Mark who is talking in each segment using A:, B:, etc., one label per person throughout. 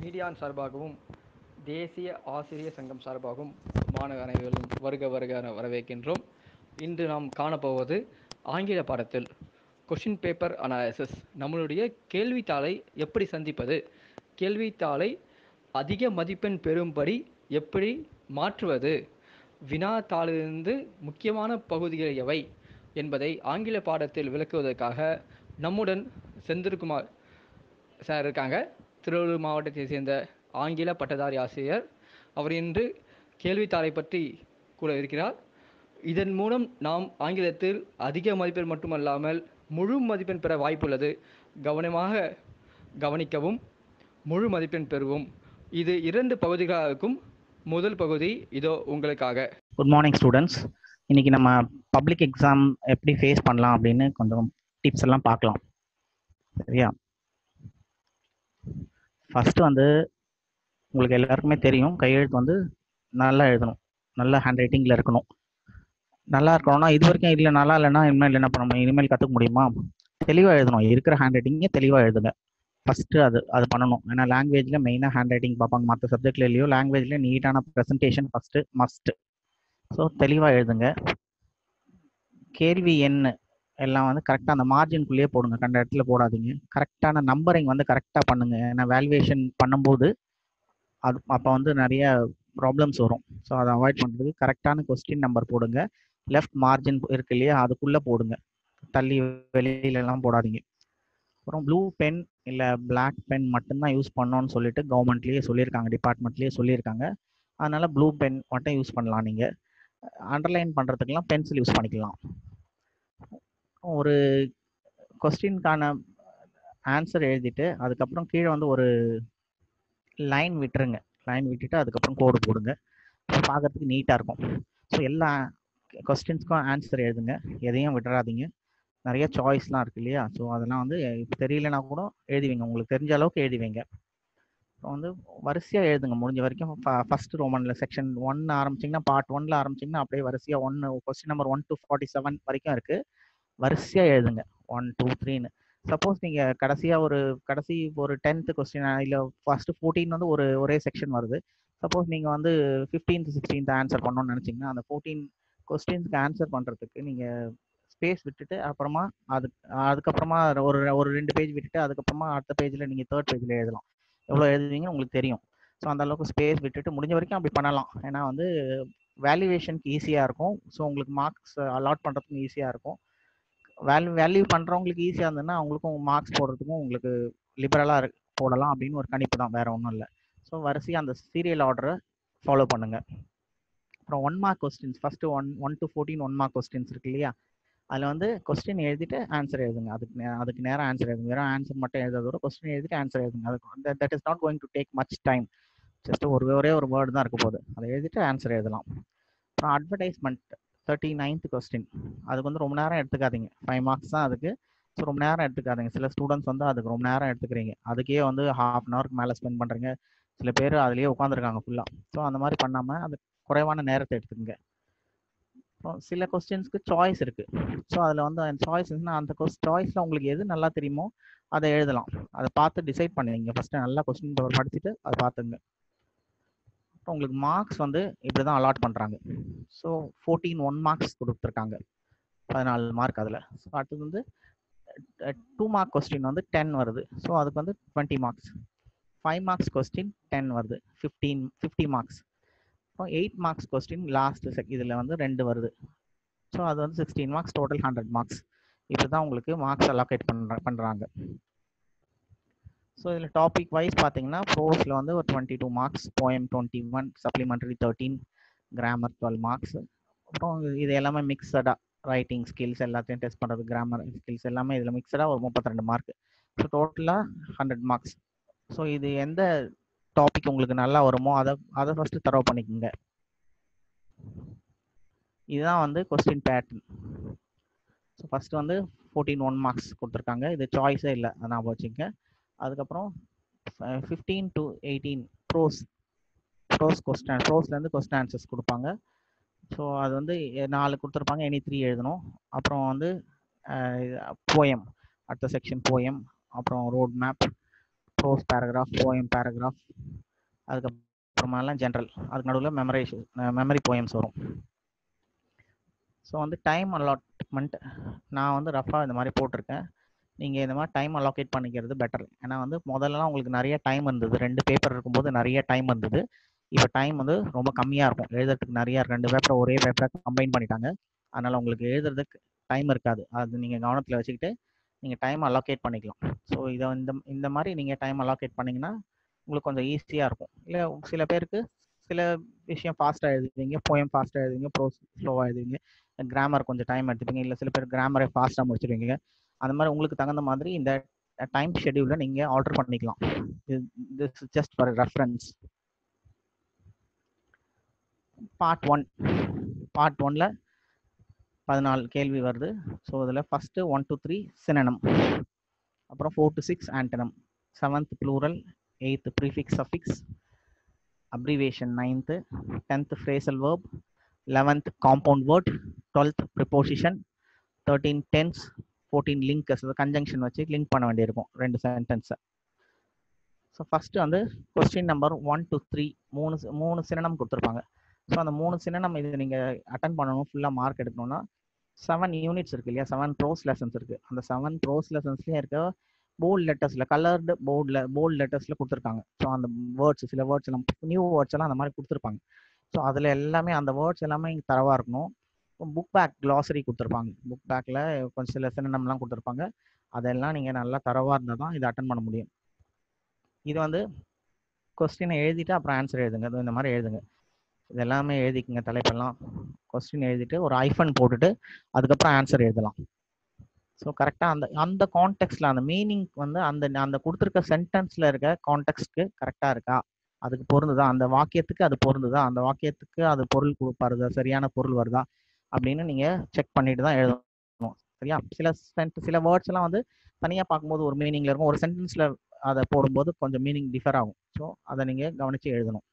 A: மீடியான் சார்பாகவும் தேசிய ஆசிரியர் சங்கம் சார்பாகவும் மாணவ அனைவரும் வருக வருக என வரவேற்கின்றோம் இன்று நாம் காணப்போவது ஆங்கில பாடத்தில் கொஷின் பேப்பர் அனாலிசிஸ் நம்மளுடைய கேள்வித்தாளை எப்படி சந்திப்பது கேள்வித்தாளை அதிக மதிப்பெண் பெறும்படி எப்படி மாற்றுவது வினாத்தாளிலிருந்து முக்கியமான பகுதிகள் எவை என்பதை ஆங்கில பாடத்தில் விளக்குவதற்காக நம்முடன் செந்தில்குமார் சார் இருக்காங்க திருவள்ளூர் மாவட்டத்தை சேர்ந்த ஆங்கில பட்டதாரி ஆசிரியர் அவர் இன்று கேள்வித்தாளை பற்றி கூற இருக்கிறார் இதன் மூலம் நாம் ஆங்கிலத்தில் அதிக மதிப்பெண் மட்டுமல்லாமல் முழு மதிப்பெண் பெற வாய்ப்புள்ளது கவனமாக கவனிக்கவும் முழு மதிப்பெண் பெறுவோம் இது இரண்டு பகுதிகளாக இருக்கும் முதல் பகுதி இதோ உங்களுக்காக
B: குட் மார்னிங் ஸ்டூடெண்ட்ஸ் இன்னைக்கு நம்ம பப்ளிக் எக்ஸாம் எப்படி ஃபேஸ் பண்ணலாம் அப்படின்னு கொஞ்சம் டிப்ஸ் எல்லாம் பார்க்கலாம் சரியா ஃபர்ஸ்ட் வந்து உங்களுக்கு எல்லாருக்குமே தெரியும் கையெழுத்து வந்து நல்லா எழுதணும் நல்ல ஹேண்ட் ரைட்டிங்கில் இருக்கணும் நல்லா இருக்கணும்னா இது வரைக்கும் இல்லை நல்லா இல்லைன்னா இனிமேல் என்ன பண்ண முடியும் இனிமேல் கற்றுக்க முடியுமா தெளிவாக எழுதணும் இருக்கிற ஹேண்ட் ரைட்டிங்கே தெளிவாக எழுதுங்க ஃபஸ்ட்டு அது அது பண்ணணும் ஏன்னா லாங்குவேஜில் மெயினாக ஹேண்ட் ரைட்டிங் பார்ப்பாங்க மற்ற சப்ஜெக்ட்ல இல்லையோ லாங்குவேஜில் நீட்டான ப்ரெசன்டேஷன் ஃபஸ்ட்டு மஸ்ட்டு ஸோ தெளிவாக எழுதுங்க கேள்வி என்ன எல்லாம் வந்து கரெக்டாக அந்த மார்ஜின்குள்ளேயே போடுங்க கண்ட இடத்துல போடாதீங்க கரெக்டான நம்பரிங் வந்து கரெக்டாக பண்ணுங்க ஏன்னா வேல்யூவேஷன் பண்ணும்போது அது அப்போ வந்து நிறைய ப்ராப்ளம்ஸ் வரும் ஸோ அதை அவாய்ட் பண்ணுறதுக்கு கரெக்டான கொஸ்டின் நம்பர் போடுங்க லெஃப்ட் மார்ஜின் இருக்கு இல்லையா அதுக்குள்ளே போடுங்க தள்ளி வெளியிலலாம் போடாதீங்க அப்புறம் ப்ளூ பென் இல்லை பிளாக் பென் மட்டும்தான் யூஸ் பண்ணோன்னு சொல்லிட்டு கவர்மெண்ட்லேயே சொல்லியிருக்காங்க டிபார்ட்மெண்ட்லேயே சொல்லியிருக்காங்க அதனால ப்ளூ பென் மட்டும் யூஸ் பண்ணலாம் நீங்கள் அண்டர்லைன் பண்ணுறதுக்கெல்லாம் பென்சில் யூஸ் பண்ணிக்கலாம் ஒரு கொஸ்டின்கான ஆன்சர் எழுதிட்டு அதுக்கப்புறம் கீழே வந்து ஒரு லைன் விட்டுருங்க லைன் விட்டுட்டு அதுக்கப்புறம் கோடு போடுங்க பார்க்கறதுக்கு நீட்டாக இருக்கும் ஸோ எல்லா கொஸ்டின்ஸ்க்கும் ஆன்சர் எழுதுங்க எதையும் விட்டுறாதீங்க நிறைய சாய்ஸ்லாம் இருக்கு இல்லையா ஸோ அதெல்லாம் வந்து இப்போ தெரியலனா கூட எழுதிவிங்க உங்களுக்கு தெரிஞ்ச அளவுக்கு எழுதிவிங்க அப்புறம் வந்து வரிசையாக எழுதுங்க முடிஞ்ச வரைக்கும் ஃபர்ஸ்ட் ரோமனில் செக்ஷன் ஒன் ஆரம்பிச்சிங்கன்னா பார்ட் ஒன்ல ஆரம்பிச்சிங்கன்னா அப்படியே வரிசையாக ஒன்று question number one to forty seven வரைக்கும் இருக்குது வரிசையாக எழுதுங்க ஒன் டூ த்ரீன்னு சப்போஸ் நீங்கள் கடைசியாக ஒரு கடைசி ஒரு டென்த்து கொஸ்டின் இல்லை ஃபர்ஸ்ட் ஃபோர்டீன் வந்து ஒரு ஒரே செக்ஷன் வருது சப்போஸ் நீங்கள் வந்து ஃபிஃப்டீன்த் சிக்ஸ்டீன்த் ஆன்சர் பண்ணணும்னு நினச்சிங்கன்னா அந்த ஃபோர்டீன் கொஸ்டின்ஸ்க்கு ஆன்சர் பண்ணுறதுக்கு நீங்கள் ஸ்பேஸ் விட்டுட்டு அப்புறமா அது அதுக்கப்புறமா ஒரு ஒரு ரெண்டு பேஜ் விட்டுட்டு அதுக்கப்புறமா அடுத்த பேஜில் நீங்கள் தேர்ட் பேஜில் எழுதலாம் எவ்வளோ எழுதுவீங்கன்னு உங்களுக்கு தெரியும் ஸோ அந்த அளவுக்கு ஸ்பேஸ் விட்டுட்டு முடிஞ்ச வரைக்கும் அப்படி பண்ணலாம் ஏன்னா வந்து வேல்யூவேஷனுக்கு ஈஸியாக இருக்கும் ஸோ உங்களுக்கு மார்க்ஸ் அலாட் பண்ணுறதுக்கும் ஈஸியாக இருக்கும் வேல்யூ வேல்யூ பண்ணுறவங்களுக்கு ஈஸியாக இருந்ததுன்னா அவங்களுக்கும் மார்க்ஸ் போடுறதுக்கும் உங்களுக்கு லிபரலாக போடலாம் அப்படின்னு ஒரு கணிப்பு தான் வேற ஒன்றும் இல்லை ஸோ வரிசையாக அந்த சீரியல் ஆர்டரை ஃபாலோ பண்ணுங்க அப்புறம் one mark questions first one one to fourteen one mark questions இருக்கு இல்லையா அதில் வந்து கொஸ்டின் எழுதிட்டு ஆன்சர் எழுதுங்க அதுக்கு நே அதுக்கு நேரம் ஆன்சர் எழுதுங்க வெறும் ஆன்சர் மட்டும் எழுதுறதோட கொஸ்டின் எழுதிட்டு ஆன்சர் எழுதுங்க அதுக்கு that is not going to take much time just ஒரு ஒரே ஒரு வேர்டு தான் இருக்க போகுது அதை எழுதிட்டு ஆன்சர் எழுதலாம் அப்புறம் அட்வர்டைஸ்மெண்ட் தேர்ட்டி நைன்த் கொஸ்டின் அதுக்கு வந்து ரொம்ப நேரம் எடுத்துக்காதீங்க ஃபைவ் மார்க்ஸ் தான் அதுக்கு ஸோ ரொம்ப நேரம் எடுத்துக்காதீங்க சில ஸ்டூடெண்ட்ஸ் வந்து அதுக்கு ரொம்ப நேரம் எடுத்துக்கிறீங்க அதுக்கே வந்து ஹாஃப் அன் ஹவருக்கு மேலே ஸ்பெண்ட் பண்ணுறீங்க சில பேர் அதுலேயே உட்காந்துருக்காங்க ஃபுல்லாக ஸோ அந்த மாதிரி பண்ணாமல் அது குறைவான நேரத்தை எடுத்துக்கங்க அப்புறம் சில கொஸ்டின்ஸ்க்கு சாய்ஸ் இருக்கு ஸோ அதில் வந்து அந்த சாய்ஸ்னா அந்த கொஸ் சாய்ஸில் உங்களுக்கு எது நல்லா தெரியுமோ அதை எழுதலாம் அதை பார்த்து டிசைட் பண்ணுவீங்க ஃபஸ்ட்டு நல்லா கொஸ்டின் பேப்பர் படிச்சுட்டு அதை பார்த்துங்க அப்புறம் உங்களுக்கு மார்க்ஸ் வந்து இப்படி தான் அலாட் பண்ணுறாங்க ஸோ ஃபோர்டீன் ஒன் மார்க்ஸ் கொடுத்துருக்காங்க பதினாலு மார்க் அதில் ஸோ அடுத்தது வந்து டூ மார்க் கொஸ்டின் வந்து டென் வருது ஸோ அதுக்கு வந்து twenty marks five marks question ten வருது ஃபிஃப்டீன் ஃபிஃப்டி மார்க்ஸ் அப்புறம் eight marks question last check இதில் வந்து ரெண்டு வருது ஸோ அது வந்து sixteen marks total hundred marks இப்படி தான் உங்களுக்கு மார்க்ஸ் அலோகேட் பண்ணுற பண்ணுறாங்க ஸோ இதில் டாபிக் வைஸ் பார்த்தீங்கன்னா ப்ரோஸில் வந்து ஒரு twenty two marks poem twenty one supplementary thirteen grammar twelve marks அப்புறம் இது எல்லாமே மிக்சடாக ரைட்டிங் ஸ்கில்ஸ் எல்லாத்தையும் டெஸ்ட் பண்ணுறது கிராமர் ஸ்கில்ஸ் எல்லாமே இதில் மிக்சடாக ஒரு முப்பத்தி ரெண்டு மார்க் ஸோ டோட்டலாக ஹண்ட்ரட் மார்க்ஸ் ஸோ இது எந்த டாபிக் உங்களுக்கு நல்லா வருமோ அதை அதை ஃபஸ்ட்டு தரவு பண்ணிக்கோங்க இதுதான் வந்து கொஸ்டின் பேட்டர்ன் ஸோ ஃபஸ்ட்டு வந்து ஃபோர்டீன் ஒன் மார்க்ஸ் கொடுத்துருக்காங்க இது சாய்ஸே இல்லை அதை ஞாபகம் வச்சுங்க அதுக்கப்புறம் fifteen to eighteen prose prose question ப்ரோஸ்லேருந்து கொஸ்டின் ஆன்சர்ஸ் கொடுப்பாங்க ஸோ அது வந்து நாலு கொடுத்துருப்பாங்க எனி த்ரீ எழுதணும் அப்புறம் வந்து போயம் அடுத்த செக்ஷன் போயம் அப்புறம் road map prose paragraph poem paragraph அதுக்கப்புறமாலாம் ஜென்ரல் அதுக்கு நடுவில் மெமரைஸ் மெமரி போயம்ஸ் வரும் ஸோ வந்து டைம் அலாட்மெண்ட் நான் வந்து ரஃபாக இந்த மாதிரி போட்டிருக்கேன் நீங்கள் இந்த மாதிரி டைம் அலோகேட் பண்ணிக்கிறது பெட்டர் ஏன்னா வந்து முதல்லலாம் உங்களுக்கு நிறைய டைம் இருந்தது ரெண்டு பேப்பர் இருக்கும்போது நிறைய டைம் இருந்தது இப்போ டைம் வந்து ரொம்ப கம்மியாக இருக்கும் எழுதுறதுக்கு நிறைய ரெண்டு பேப்பரை ஒரே பேப்பரை கம்பைன் பண்ணிட்டாங்க அதனால் உங்களுக்கு எழுதுறதுக்கு டைம் இருக்காது அது நீங்கள் கவனத்தில் வச்சுக்கிட்டு நீங்கள் டைம் அலோகேட் பண்ணிக்கலாம் ஸோ இதை இந்த இந்த மாதிரி நீங்கள் டைம் அலோகேட் பண்ணிங்கன்னா உங்களுக்கு கொஞ்சம் ஈஸியாக இருக்கும் இல்லை சில பேருக்கு சில விஷயம் ஃபாஸ்ட்டாக எழுதுவீங்க போயம் ஃபாஸ்ட்டாக எழுதுவீங்க ப்ரோஸ் ஸ்லோவாக எழுதுவீங்க கிராமர் கொஞ்சம் டைம் எடுத்துப்பீங்க இல்லை சில பேர் கிராமரை ஃபாஸ்ட்டாக முடிச்சிருவீங்க அந்த மாதிரி உங்களுக்கு தகுந்த மாதிரி இந்த டைம் ஷெடியூலை நீங்கள் ஆல்டர் பண்ணிக்கலாம் this just for reference part one part ஒன்ல பதினாலு கேள்வி வருது ஸோ இதில் first one two three synonym அப்புறம் four to six antonym seventh plural eighth prefix suffix abbreviation ninth tenth phrasal verb eleventh compound word twelfth preposition thirteen tense fourteen linkers conjunction வச்சு link பண்ண வேண்டியிருக்கும் ரெண்டு சென்டென்ஸை so first வந்து question number one to three மூணு மூணு சினனம் கொடுத்துருப்பாங்க so அந்த மூணு சின்னம் இது நீங்கள் அட்டன் பண்ணணும் ஃபுல்லாக மார்க் எடுக்கணும்னா செவன் யூனிட்ஸ் இருக்கு இல்லையா செவன் ப்ரோஸ் லெசன்ஸ் இருக்கு அந்த செவன் ப்ரோஸ் லெசன்ஸ்லேயே இருக்க போல்ட் லெட்டர்ஸில் கலர்டு போர்டில் போல்ட் லெட்டர்ஸில் கொடுத்துருக்காங்க ஸோ அந்த வேர்ட்ஸ் சில வேர்ட்ஸ் எல்லாம் நியூ வேர்ட்ஸ் எல்லாம் அந்த மாதிரி கொடுத்துருப்பாங்க ஸோ அதில் எல்லாமே அந்த வேர்ட்ஸ் எல்லாமே இங்கே தரவாக இருக்கணும் புக் பேக் க்ளாசரி கொடுத்துருப்பாங்க புக் பேக்கில் கொஞ்சம் சில சின்னம்லாம் கொடுத்துருப்பாங்க அதெல்லாம் நீங்கள் நல்லா தரவாக இருந்தால் தான் இதை அட்டன் பண்ண முடியும் இது வந்து கொஸ்டினை எழுதிட்டு அப்புறம் ஆன்சர் எழுதுங்க இது இந்த மாதிரி எழுதுங்க இது எல்லாமே எழுதிக்குங்க தலைப்பெல்லாம் கொஸ்டின் எழுதிட்டு ஒரு ஐஃபன் போட்டுட்டு அதுக்கப்புறம் ஆன்சர் எழுதலாம் ஸோ கரெக்டாக அந்த அந்த கான்டெக்ட்ல அந்த மீனிங் வந்து அந்த அந்த கொடுத்துருக்க சென்டென்ஸ்ல இருக்க கான்டெக்ட்க்கு கரெக்டாக இருக்கா அதுக்கு பொருந்துதா அந்த வாக்கியத்துக்கு அது பொருந்துதா அந்த வாக்கியத்துக்கு அது பொருள் கொடுப்பாருதா சரியான பொருள் வருதா அப்படின்னு நீங்க செக் பண்ணிட்டு தான் எழுதணும் சரியா சில சென்ட் சில வேர்ட்ஸ் எல்லாம் வந்து தனியாக பார்க்கும்போது ஒரு மீனிங்ல இருக்கும் ஒரு சென்டென்ஸ்ல அதை போடும்போது கொஞ்சம் மீனிங் டிஃபர் ஆகும் ஸோ அதை நீங்க கவனிச்சு எழுதணும்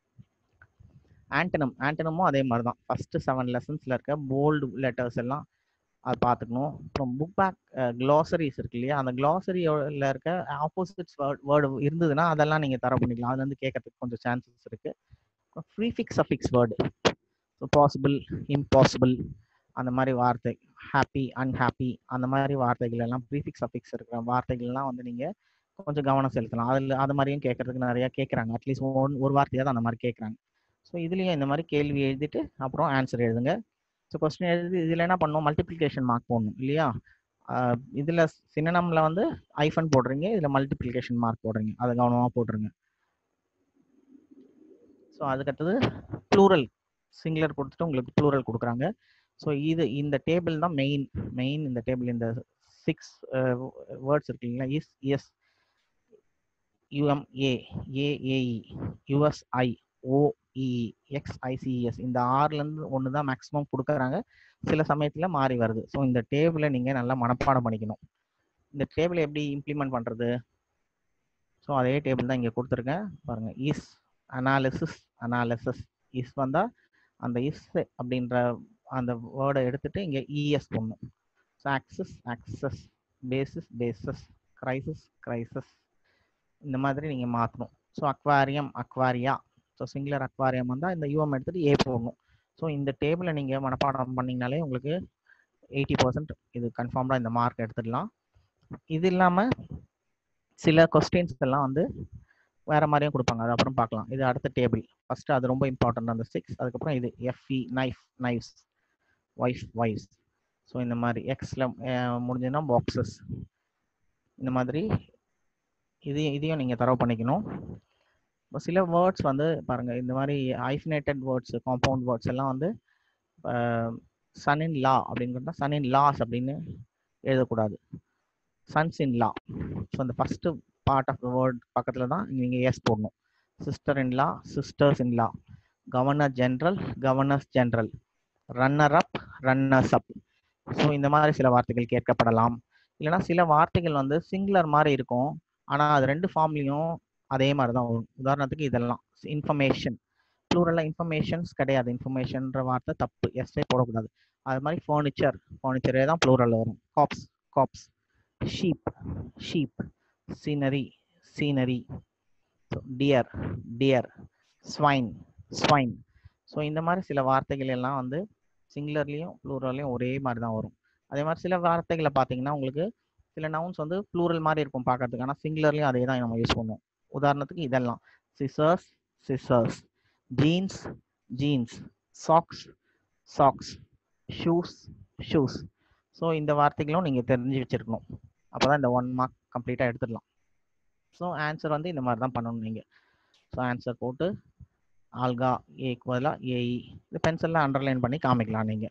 B: ஆண்டனம் ஆண்டனமும் அதே மாதிரி தான் ஃபர்ஸ்ட் செவன் லெசன்ஸ்ல இருக்க போல்டு லெட்டர்ஸ் எல்லாம் அதை பார்த்துக்கணும் அப்புறம் புக் பேக் க்ளாசரிஸ் இருக்கு இல்லையா அந்த க்ளாசரியில் இருக்க ஆப்போசிட்ஸ் வேர்டு இருந்ததுன்னா அதெல்லாம் நீங்கள் தர பண்ணிக்கலாம் அதுல இருந்து கேட்கறதுக்கு கொஞ்சம் சான்சஸ் இருக்கு prefix affix word so possible impossible அந்த மாதிரி வார்த்தை ஹாப்பி அன்ஹாப்பி அந்த மாதிரி வார்த்தைகள் எல்லாம் ப்ரீஃபிக்ஸ் அஃபிக்ஸ் இருக்கிற வார்த்தைகள்லாம் வந்து நீங்கள் கொஞ்சம் கவனம் செலுத்தலாம் அதில் அது மாதிரியும் கேட்கறதுக்கு நிறைய கேட்குறாங்க அட்லீஸ்ட் ஒன் ஒரு வார்த்தையாவது அந்த மாதிரி கேட்குறாங்க ஸோ இதுலேயும் இந்த மாதிரி கேள்வி எழுதிட்டு அப்புறம் ஆன்சர் எழுதுங்க ஸோ கொஸ்டின் எழுதி இதில் என்ன பண்ணணும் மல்டிப்ளிகேஷன் மார்க் போடணும் இல்லையா இதில் சின்னம்ல வந்து ஐஃபன் போடுறீங்க இதில் மல்டிப்ளிகேஷன் மார்க் போடுறீங்க அதை கவனமாக போட்டுருங்க ஸோ அதுக்கடுத்தது ப்ளூரல் சிங்குலர் கொடுத்துட்டு உங்களுக்கு ப்ளூரல் கொடுக்குறாங்க ஸோ இது இந்த டேபிள் தான் மெயின் மெயின் இந்த டேபிள் இந்த சிக்ஸ் வேர்ட்ஸ் இருக்கு இல்லைங்களா is S UMA AAE USI OE XICS இந்த ஆறுலேருந்து ஒன்று தான் மேக்ஸிமம் கொடுக்குறாங்க சில சமயத்தில் மாறி வருது ஸோ இந்த டேபிளை நீங்கள் நல்லா மனப்பாடம் பண்ணிக்கணும் இந்த டேபிளை எப்படி இம்ப்ளிமெண்ட் பண்ணுறது ஸோ அதே டேபிள் தான் இங்கே கொடுத்துருக்கேன் பாருங்கள் இஸ் அனாலிசிஸ் அனாலிசிஸ் இஸ் வந்தால் அந்த இஸ் அப்படின்ற அந்த வேர்டை எடுத்துட்டு இங்கே இஎஸ் போடணும் so axis axes basis bases crisis crises இந்த மாதிரி நீங்கள் மாற்றணும் so aquarium aquaria so singular aquarium வந்தால் இந்த யூஎம் எடுத்துகிட்டு ஏ போடணும் ஸோ இந்த டேபிளை நீங்கள் மனப்பாடம் பண்ணிங்கனாலே உங்களுக்கு எயிட்டி பர்சன்ட் இது கன்ஃபார்ம்டாக இந்த மார்க் எடுத்துடலாம் இது இல்லாமல் சில கொஸ்டின்ஸ் எல்லாம் வந்து வேற மாதிரியும் கொடுப்பாங்க அது அப்புறம் பார்க்கலாம் இது அடுத்த டேபிள் ஃபர்ஸ்ட் அது ரொம்ப இம்பார்ட்டன்ட் அந்த சிக்ஸ் அதுக்கப்புறம் இது FE knife knifes wife wifes so இந்த மாதிரி எக்ஸில் முடிஞ்சதுன்னா பாக்ஸஸ் இந்த மாதிரி இது இதையும் நீங்கள் தரவு பண்ணிக்கணும் இப்போ சில வேர்ட்ஸ் வந்து பாருங்கள் இந்த மாதிரி ஐஃபினேட்டட் வேர்ட்ஸ் காம்பவுண்ட் வேர்ட்ஸ் எல்லாம் வந்து சன் இன் லா அப்படிங்கிறத சன் இன் லாஸ் அப்படின்னு எழுதக்கூடாது சன்ஸ் இன் லா ஸோ அந்த first part of the word பக்கத்தில் தான் நீங்கள் எஸ் போடணும் sister in law sisters in law governor general governors general runner up runners up so இந்த மாதிரி சில வார்த்தைகள் கேட்கப்படலாம் இல்லைன்னா சில வார்த்தைகள் வந்து சிங்குலர் மாதிரி இருக்கும் ஆனால் அது ரெண்டு ஃபார்ம்லேயும் அதே மாதிரி தான் வரும் உதாரணத்துக்கு இதெல்லாம் இன்ஃபர்மேஷன் ப்ளூரலாக இன்ஃபர்மேஷன்ஸ் கிடையாது இன்ஃபர்மேஷன்ற வார்த்தை தப்பு எஸ்ஸே போடக்கூடாது அது மாதிரி ஃபர்னிச்சர் ஃபர்னிச்சரே தான் ப்ளூரலில் வரும் corps corps sheep sheep scenery scenery so deer deer swine swine so இந்த மாதிரி சில வார்த்தைகள் எல்லாம் வந்து சிங்குலர்லேயும் ப்ளூரல்லையும் ஒரே மாதிரி தான் வரும் அதே மாதிரி சில வார்த்தைகளை பார்த்தீங்கன்னா உங்களுக்கு சில நவுன்ஸ் வந்து ப்ளூரல் மாதிரி இருக்கும் பார்க்கறதுக்கு ஆனால் சிங்குலர்லையும் அதே தான் நம்ம யூஸ் பண்ணுவோம் உதாரணத்துக்கு இதெல்லாம் scissors scissors jeans jeans socks socks shoes shoes so இந்த வார்த்தைகளும் நீங்கள் தெரிஞ்சு வச்சுருக்கணும் அப்போ தான் இந்த ஒன் மார்க் கம்ப்ளீட்டாக எடுத்துடலாம் ஸோ ஆன்சர் வந்து இந்த மாதிரி தான் பண்ணணும் நீங்கள் ஸோ ஆன்சர் போட்டு ஆல்கா ஏக்கு பதிலாக ஏஇ இது பென்சிலில் அண்டர்லைன் பண்ணி காமிக்கலாம் நீங்கள்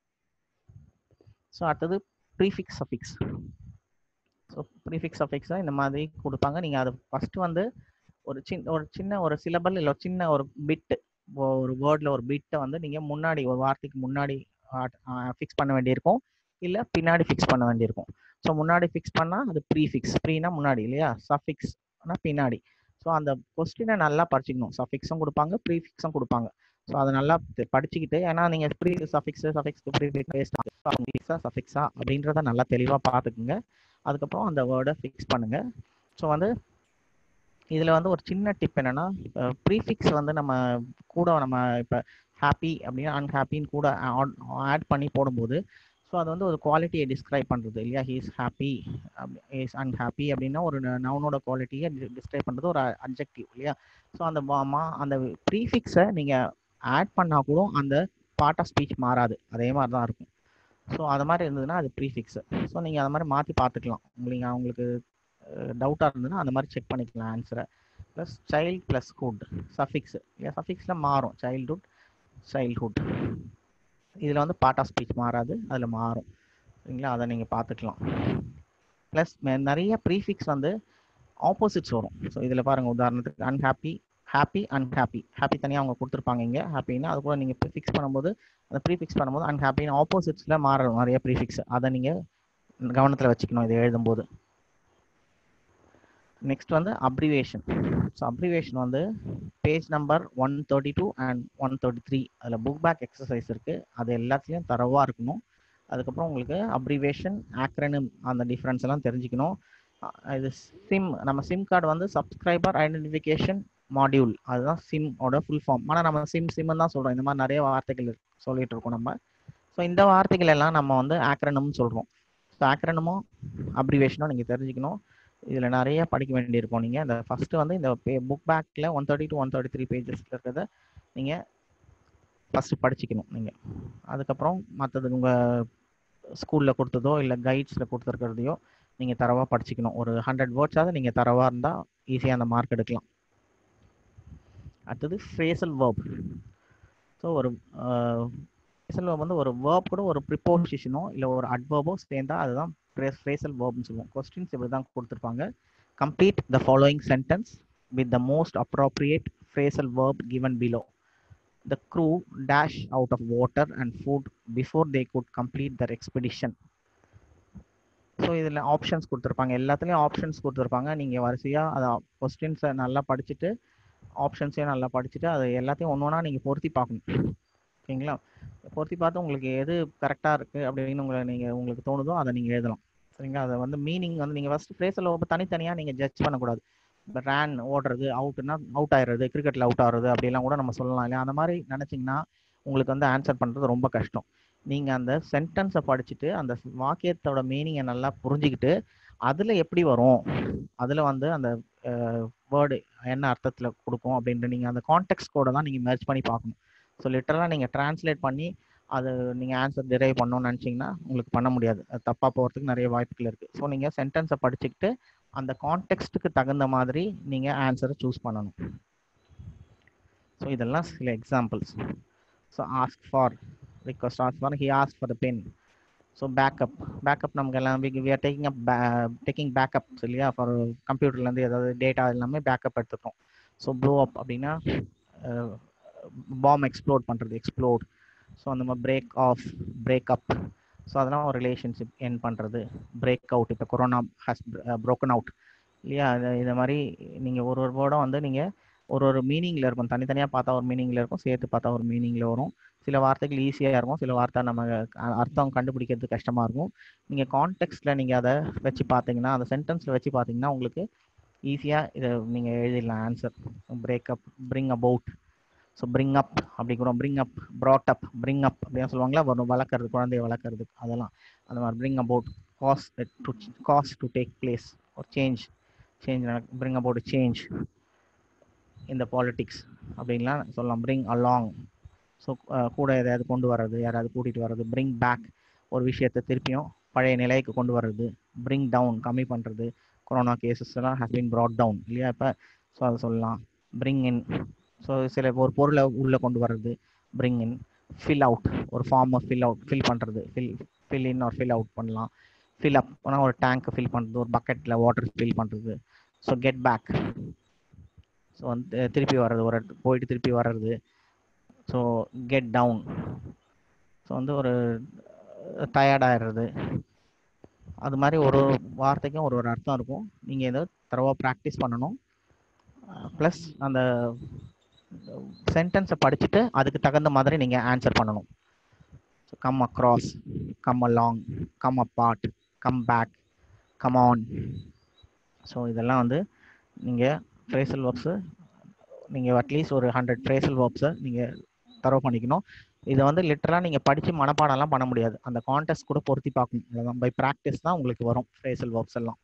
B: ஸோ அடுத்தது ப்ரீஃபிக்ஸ் சஃபிக்ஸ் ஸோ ப்ரீஃபிக்ஸ் சஃபிக்ஸை இந்த மாதிரி கொடுப்பாங்க நீங்கள் அது ஃபஸ்ட்டு வந்து ஒரு சின்ன ஒரு சின்ன ஒரு சிலபல் இல்லை சின்ன ஒரு பிட்டு ஒரு வேர்டில் ஒரு பிட்டை வந்து நீங்கள் முன்னாடி ஒரு வார்த்தைக்கு முன்னாடி ஃபிக்ஸ் பண்ண வேண்டியிருக்கும் இல்லை பின்னாடி ஃபிக்ஸ் பண்ண வேண்டியிருக்கும் ஸோ முன்னாடி ஃபிக்ஸ் பண்ணால் அது ப்ரீஃபிக்ஸ் ப்ரீனா முன்னாடி இல்லையா சஃபிக்ஸ்னா பின்னாடி ஸோ அந்த கொஸ்டினை நல்லா படிச்சுக்கணும் சஃபிக்ஸும் கொடுப்பாங்க ப்ரீஃபிக்ஸும் கொடுப்பாங்க ஸோ அதை நல்லா படிச்சுக்கிட்டு ஏன்னா நீங்கள் ப்ரீ சஃபிக்ஸ் சஃபிக்ஸ் ப்ரீஃபிக்ஸா சஃபிக்ஸா அப்படின்றத நல்லா தெளிவாக பார்த்துக்குங்க அதுக்கப்புறம் அந்த வேர்டை ஃபிக்ஸ் பண்ணுங்க ஸோ வந்து இதில் வந்து ஒரு சின்ன டிப் என்னன்னா ப்ரீஃபிக்ஸ் வந்து நம்ம கூட நம்ம இப்போ ஹாப்பி அப்படின்னா அன்ஹாப்பின்னு கூட ஆட் பண்ணி போடும்போது ஸோ அது வந்து ஒரு குவாலிட்டியை டிஸ்கிரைப் பண்ணுறது இல்லையா ஹீஸ் ஹாப்பி இஸ் அன்ஹாப்பி அப்படின்னா ஒரு நவுனோட குவாலிட்டியை டிஸ்கிரைப் பண்ணுறது ஒரு அப்ஜெக்டிவ் இல்லையா ஸோ அந்த மா அந்த ப்ரீஃபிக்ஸை நீங்கள் ஆட் பண்ணால் கூட அந்த பார்ட் ஆஃப் ஸ்பீச் மாறாது அதே மாதிரி தான் இருக்கும் ஸோ அது மாதிரி இருந்ததுன்னா அது ப்ரீஃபிக்ஸு ஸோ நீங்கள் அது மாதிரி மாற்றி பார்த்துக்கலாம் உங்களுக்கு உங்களுக்கு டவுட்டாக இருந்ததுன்னா அந்த மாதிரி செக் பண்ணிக்கலாம் ஆன்சரை plus child plus hood suffix இல்லையா சஃபிக்ஸில் மாறும் சைல்ட்ஹுட் சைல்ட்ஹுட் இதில் வந்து பார்ட் ஆஃப் ஸ்பீச் மாறாது அதில் மாறும் சரிங்களா அதை நீங்கள் பார்த்துக்கலாம் ப்ளஸ் நிறைய ப்ரீஃபிக்ஸ் வந்து ஆப்போசிட்ஸ் வரும் ஸோ இதில் பாருங்கள் உதாரணத்துக்கு அன்ஹாப்பி ஹாப்பி அன்ஹாப்பி ஹாப்பி தனியாக அவங்க கொடுத்துருப்பாங்க இங்கே ஹாப்பின்னா அது கூட நீங்கள் ப்ரீஃபிக்ஸ் பண்ணும்போது அந்த ப்ரீஃபிக்ஸ் பண்ணும்போது அன்ஹாப்பின்னு ஆப்போசிட்ஸில் மாறும் நிறைய ப்ரீஃபிக்ஸ் அதை நீங்கள் கவனத்தில் வச்சுக்கணும் இதை எழுதும்போது நெக்ஸ்ட் வந்து அப்ரிவேஷன் ஸோ அப்ரிவேஷன் வந்து page number one thirty two and one thirty three அதில் புக் பேக் எக்ஸசைஸ் இருக்குது அது எல்லாத்துலேயும் தரவாக இருக்கணும் அதுக்கப்புறம் உங்களுக்கு அப்ரிவேஷன் ஆக்ரனிம் அந்த டிஃப்ரென்ஸ் எல்லாம் தெரிஞ்சுக்கணும் இது சிம் நம்ம சிம் கார்டு வந்து சப்ஸ்கிரைபர் ஐடென்டிஃபிகேஷன் மாடியூல் அதுதான் சிம்மோட ஃபுல் ஃபார்ம் ஆனால் நம்ம சிம் சிம்னு தான் சொல்கிறோம் இந்த மாதிரி நிறைய வார்த்தைகள் சொல்லிட்டு இருக்கோம் நம்ம ஸோ இந்த வார்த்தைகள் எல்லாம் நம்ம வந்து ஆக்ரனம்னு சொல்கிறோம் ஸோ ஆக்ரனமும் அப்ரிவேஷனும் நீங்கள் தெரிஞ்சுக்கணும் இதில் நிறைய படிக்க வேண்டியிருக்கும் நீங்கள் இந்த ஃபஸ்ட்டு வந்து இந்த பே புக் பேக்கில் one thirty two one thirty three பேஜஸில் இருக்கிறத நீங்கள் ஃபஸ்ட்டு படிச்சுக்கணும் நீங்கள் அதுக்கப்புறம் மற்றது உங்கள் ஸ்கூலில் கொடுத்ததோ இல்லை கைட்ஸில் கொடுத்துருக்கிறதையோ நீங்கள் தரவாக படிச்சுக்கணும் ஒரு ஹண்ட்ரட் வேர்ட்ஸாவது நீங்கள் தரவாக இருந்தால் ஈஸியாக அந்த மார்க் எடுக்கலாம் அடுத்தது ஃப்ரேசல் வேர்ப் ஸோ ஒரு ஃப்ரேசல் வேர்ப் வந்து ஒரு வேர்ப் கூட ஒரு ப்ரிப்போசிஷனோ இல்லை ஒரு அட்வர்போ சேர்ந்தா அதுதான் ஃப்ரேசல் வேர்ப்னு சொல்லுவோம் கொஸ்டின்ஸ் இப்படி தான் கொடுத்துருப்பாங்க complete the following sentence with the most appropriate phrasal verb given below the crew dash out of water and food before they could complete their expedition so இதில் ஆப்ஷன்ஸ் கொடுத்துருப்பாங்க எல்லாத்துலேயும் ஆப்ஷன்ஸ் கொடுத்துருப்பாங்க நீங்கள் வரிசையாக அதை கொஸ்டின்ஸை நல்லா படிச்சுட்டு ஆப்ஷன்ஸையும் நல்லா படிச்சுட்டு அது எல்லாத்தையும் ஒன்று ஒன்றா நீங்கள் பொருத்தி பார்க்கணும் ஓகேங்களா பொருத்தி பார்த்து உங்களுக்கு எது கரெக்டாக இருக்குது அப்படின்னு உங்களை நீங்கள் உங்களுக்கு தோணுதோ அதை நீங்கள் எழுதலாம் சரிங்களா அதை வந்து மீனிங் வந்து நீங்கள் ஃபஸ்ட்டு ஃப்ரேஸில் தனித்தனியாக நீங்கள் ஜட்ஜ் பண்ணக்கூடாது இப்போ ரேன் ஓடுறது அவுட்னா அவுட் ஆயிடுறது கிரிக்கெட்டில் அவுட் ஆகுறது அப்படிலாம் கூட நம்ம சொல்லலாம் இல்லையா அந்த மாதிரி நினச்சிங்கன்னா உங்களுக்கு வந்து ஆன்சர் பண்ணுறது ரொம்ப கஷ்டம் நீங்கள் அந்த சென்டென்ஸை படிச்சுட்டு அந்த வாக்கியத்தோட மீனிங்கை நல்லா புரிஞ்சுக்கிட்டு அதில் எப்படி வரும் அதில் வந்து அந்த வேர்டு என்ன அர்த்தத்தில் கொடுக்கும் அப்படின்ற நீங்கள் அந்த கான்டெக்ட் கோடை தான் நீங்கள் மெர்ச் பண்ணி பார்க்கணும் ஸோ லிட்டரலாக நீங்கள் டிரான்ஸ்லேட் பண்ணி அது நீங்கள் ஆன்சர் டிரைவ் பண்ணணும்னு நினச்சிங்கன்னா உங்களுக்கு பண்ண முடியாது அது தப்பாக போகிறதுக்கு நிறைய வாய்ப்புகள் இருக்குது ஸோ நீங்கள் சென்டென்ஸை படிச்சுக்கிட்டு அந்த கான்டெக்ஸ்ட்டுக்கு தகுந்த மாதிரி நீங்கள் ஆன்சரை சூஸ் பண்ணணும் ஸோ இதெல்லாம் சில examples so ask for request ask for he ask for the pen so backup backup நமக்கு எல்லாம் we are taking up taking backup இல்லையா ஃபார் கம்ப்யூட்டர்லேருந்து ஏதாவது டேட்டா எல்லாமே பேக்கப் எடுத்துக்கிறோம் ஸோ ப்ளோ அப் அப்படின்னா பாம் எக்ஸ்ப்ளோர் பண்ணுறது எக்ஸ்ப்ளோர் ஸோ அந்த மாதிரி break off break up so அதெல்லாம் ஒரு ரிலேஷன்ஷிப் என் பண்ணுறது பிரேக் அவுட் இப்போ கொரோனா ஹாஸ் ப்ரோக்கன் அவுட் இல்லையா இந்த மாதிரி நீங்கள் ஒரு ஒரு வேர்டும் வந்து நீங்கள் ஒரு ஒரு மீனிங்கில் இருக்கும் தனித்தனியாக பார்த்தா ஒரு மீனிங்கில் இருக்கும் சேர்த்து பார்த்தா ஒரு மீனிங்கில் வரும் சில வார்த்தைகள் ஈஸியாக இருக்கும் சில வார்த்தை நம்ம அர்த்தம் கண்டுபிடிக்கிறது கஷ்டமாக இருக்கும் நீங்கள் கான்டெக்ட்டில் நீங்கள் அதை வச்சு பார்த்தீங்கன்னா அந்த சென்டென்ஸில் வச்சு பார்த்தீங்கன்னா உங்களுக்கு ஈஸியாக இதை நீங்கள் எழுதிடலாம் answer breakup bring about so bring up அப்படி கூட bring up brought up bring up அப்படின்னு சொல்லுவாங்களா வரும் வளர்க்குறது குழந்தைய வளர்க்குறது அதெல்லாம் அந்த மாதிரி bring about cause to cause to take place ஒரு change change bring about change இந்த பாலிட்டிக்ஸ் அப்படின்லாம் சொல்லலாம் பிரிங் அலாங் ஸோ கூட எதையாவது கொண்டு வர்றது யாராவது கூட்டிகிட்டு வர்றது பிரிங் பேக் ஒரு விஷயத்தை திருப்பியும் பழைய நிலைக்கு கொண்டு வர்றது பிரிங் டவுன் கம்மி பண்ணுறது கொரோனா கேசஸ் எல்லாம் ஹேஸ் பீன் ப்ராட் டவுன் இல்லையா இப்போ ஸோ அதை சொல்லலாம் பிரிங் இன் ஸோ சில ஒரு பொருளை உள்ளே கொண்டு வர்றது பிரிங் இன் ஃபில் அவுட் ஒரு ஃபார்மை ஃபில் அவுட் ஃபில் பண்ணுறது ஃபில் ஃபில் இன் ஒரு ஃபில் அவுட் பண்ணலாம் ஃபில் அப் ஆனால் ஒரு டேங்க்கை ஃபில் பண்ணுறது ஒரு பக்கெட்டில் வாட்டர் ஃபில் பண்ணுறது ஸோ கெட் பேக் ஸோ வந்து திருப்பி வர்றது ஒரு இடத்துக்கு போயிட்டு திருப்பி வர்றது ஸோ கெட் டவுன் ஸோ வந்து ஒரு டயர்டாகிடுறது அது மாதிரி ஒரு ஒரு வார்த்தைக்கும் ஒரு ஒரு அர்த்தம் இருக்கும் நீங்கள் இதை தரவாக ப்ராக்டிஸ் பண்ணணும் ப்ளஸ் அந்த சென்டென்ஸை படிச்சுட்டு அதுக்கு தகுந்த மாதிரி நீங்கள் ஆன்சர் பண்ணணும் so come across come along come apart come back come on so இதெல்லாம் வந்து நீங்கள் ஃப்ரேசல் ஒர்க்ஸு நீங்கள் அட்லீஸ்ட் ஒரு ஹண்ட்ரட் ஃப்ரேசல் ஒர்க்ஸை நீங்கள் தரவு பண்ணிக்கணும் இதை வந்து லிட்டரலாக நீங்கள் படித்து மனப்பாடம்லாம் பண்ண முடியாது அந்த கான்டெஸ்ட் கூட பொருத்தி பார்க்கணும் அவ்வளோதான் பை ப்ராக்டிஸ் தான் உங்களுக்கு வரும் ஃப்ரேசல் ஒர்க்ஸ் எல்லாம்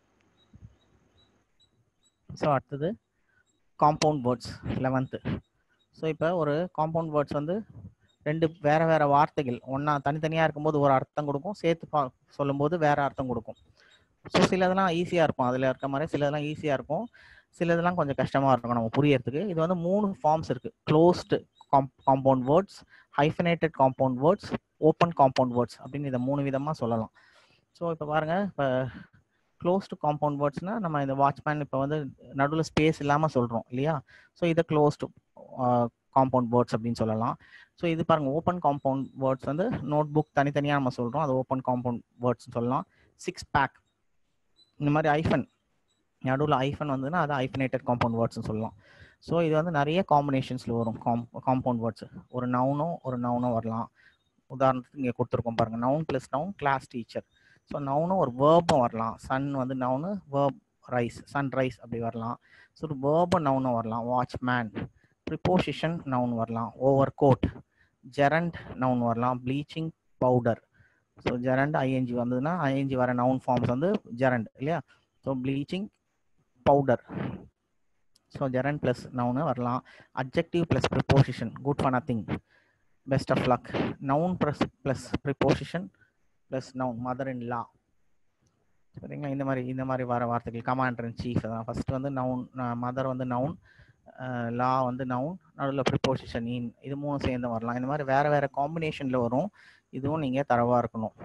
B: ஸோ அடுத்தது காம்பவுண்ட் வேர்ட்ஸ் லெவன்த்து ஸோ இப்போ ஒரு காம்பவுண்ட் வேர்ட்ஸ் வந்து ரெண்டு வேற வேற வார்த்தைகள் ஒன்றா தனித்தனியாக இருக்கும்போது ஒரு அர்த்தம் கொடுக்கும் சேர்த்து பா சொல்லும்போது வேற அர்த்தம் கொடுக்கும் ஸோ சிலதெல்லாம் ஈஸியாக இருக்கும் அதில் இருக்க மாதிரி சிலதெல்லாம் ஈஸியாக இருக்கும் சிலதெல்லாம் கொஞ்சம் கஷ்டமாக இருக்கும் நம்ம புரியறதுக்கு இது வந்து மூணு ஃபார்ம்ஸ் இருக்குது closed com compound words hyphenated compound words open compound words அப்படின்னு இதை மூணு விதமாக சொல்லலாம் ஸோ இப்போ பாருங்கள் இப்போ க்ளோஸ்டு காம்பவுண்ட் வேர்ட்ஸ்னால் நம்ம இந்த வாட்ச்மேன் இப்போ வந்து நடுவில் ஸ்பேஸ் இல்லாமல் சொல்கிறோம் இல்லையா ஸோ இதை க்ளோஸ்டு காம்பவுண்ட் வேர்ட்ஸ் அப்படின்னு சொல்லலாம் ஸோ இது பாருங்கள் ஓப்பன் காம்பவுண்ட் வேர்ட்ஸ் வந்து நோட் புக் தனித்தனியாக நம்ம சொல்கிறோம் அது ஓப்பன் காம்பவுண்ட் வேர்ட்ஸ் சொல்லலாம் சிக்ஸ் பேக் இந்த மாதிரி ஐஃபன் நடுவில் ஐஃபன் வந்ததுன்னா அது ஐஃபனேட்டட் காம்பவுண்ட் வேர்ட்ஸ்னு சொல்லலாம் ஸோ இது வந்து நிறைய காம்பினேஷன்ஸில் வரும் காம் காம்பவுண்ட் வேர்ட்ஸ் ஒரு நவுனும் ஒரு நவுனும் வரலாம் உதாரணத்துக்கு இங்கே கொடுத்துருக்கோம் பாருங்கள் noun plus noun class teacher so நவுனும் ஒரு வேர்பும் வரலாம் சன் வந்து noun verb rise sun rise அப்படி வரலாம் ஸோ ஒரு வேர்பும் நவுனும் வரலாம் வாட்ச்மேன் ப்ரிப்போசிஷன் நவுன் வரலாம் ஓவர் கோட் ஜெரண்ட் நவுன் வரலாம் bleaching powder so gerund ING வந்ததுன்னா ஐஎன்ஜி வர நவுன் ஃபார்ம்ஸ் வந்து ஜெரண்ட் இல்லையா so bleaching powder so gerund plus noun வரலாம் objective plus preposition good for nothing best of luck noun plus plus preposition plus noun mother in law சரிங்களா இந்த மாதிரி இந்த மாதிரி வர வார்த்தைகள் கமாண்டர் இன் சீஃப் தான் ஃபர்ஸ்ட் வந்து நவுன் மதர் வந்து நவுன் லா வந்து நவுன் நடுவில் ப்ரிப்போசிஷன் இன் இது மூணு சேர்ந்து வரலாம் இந்த மாதிரி வேற வேற காம்பினேஷனில் வரும் இதுவும் நீங்கள் தரவாக இருக்கணும்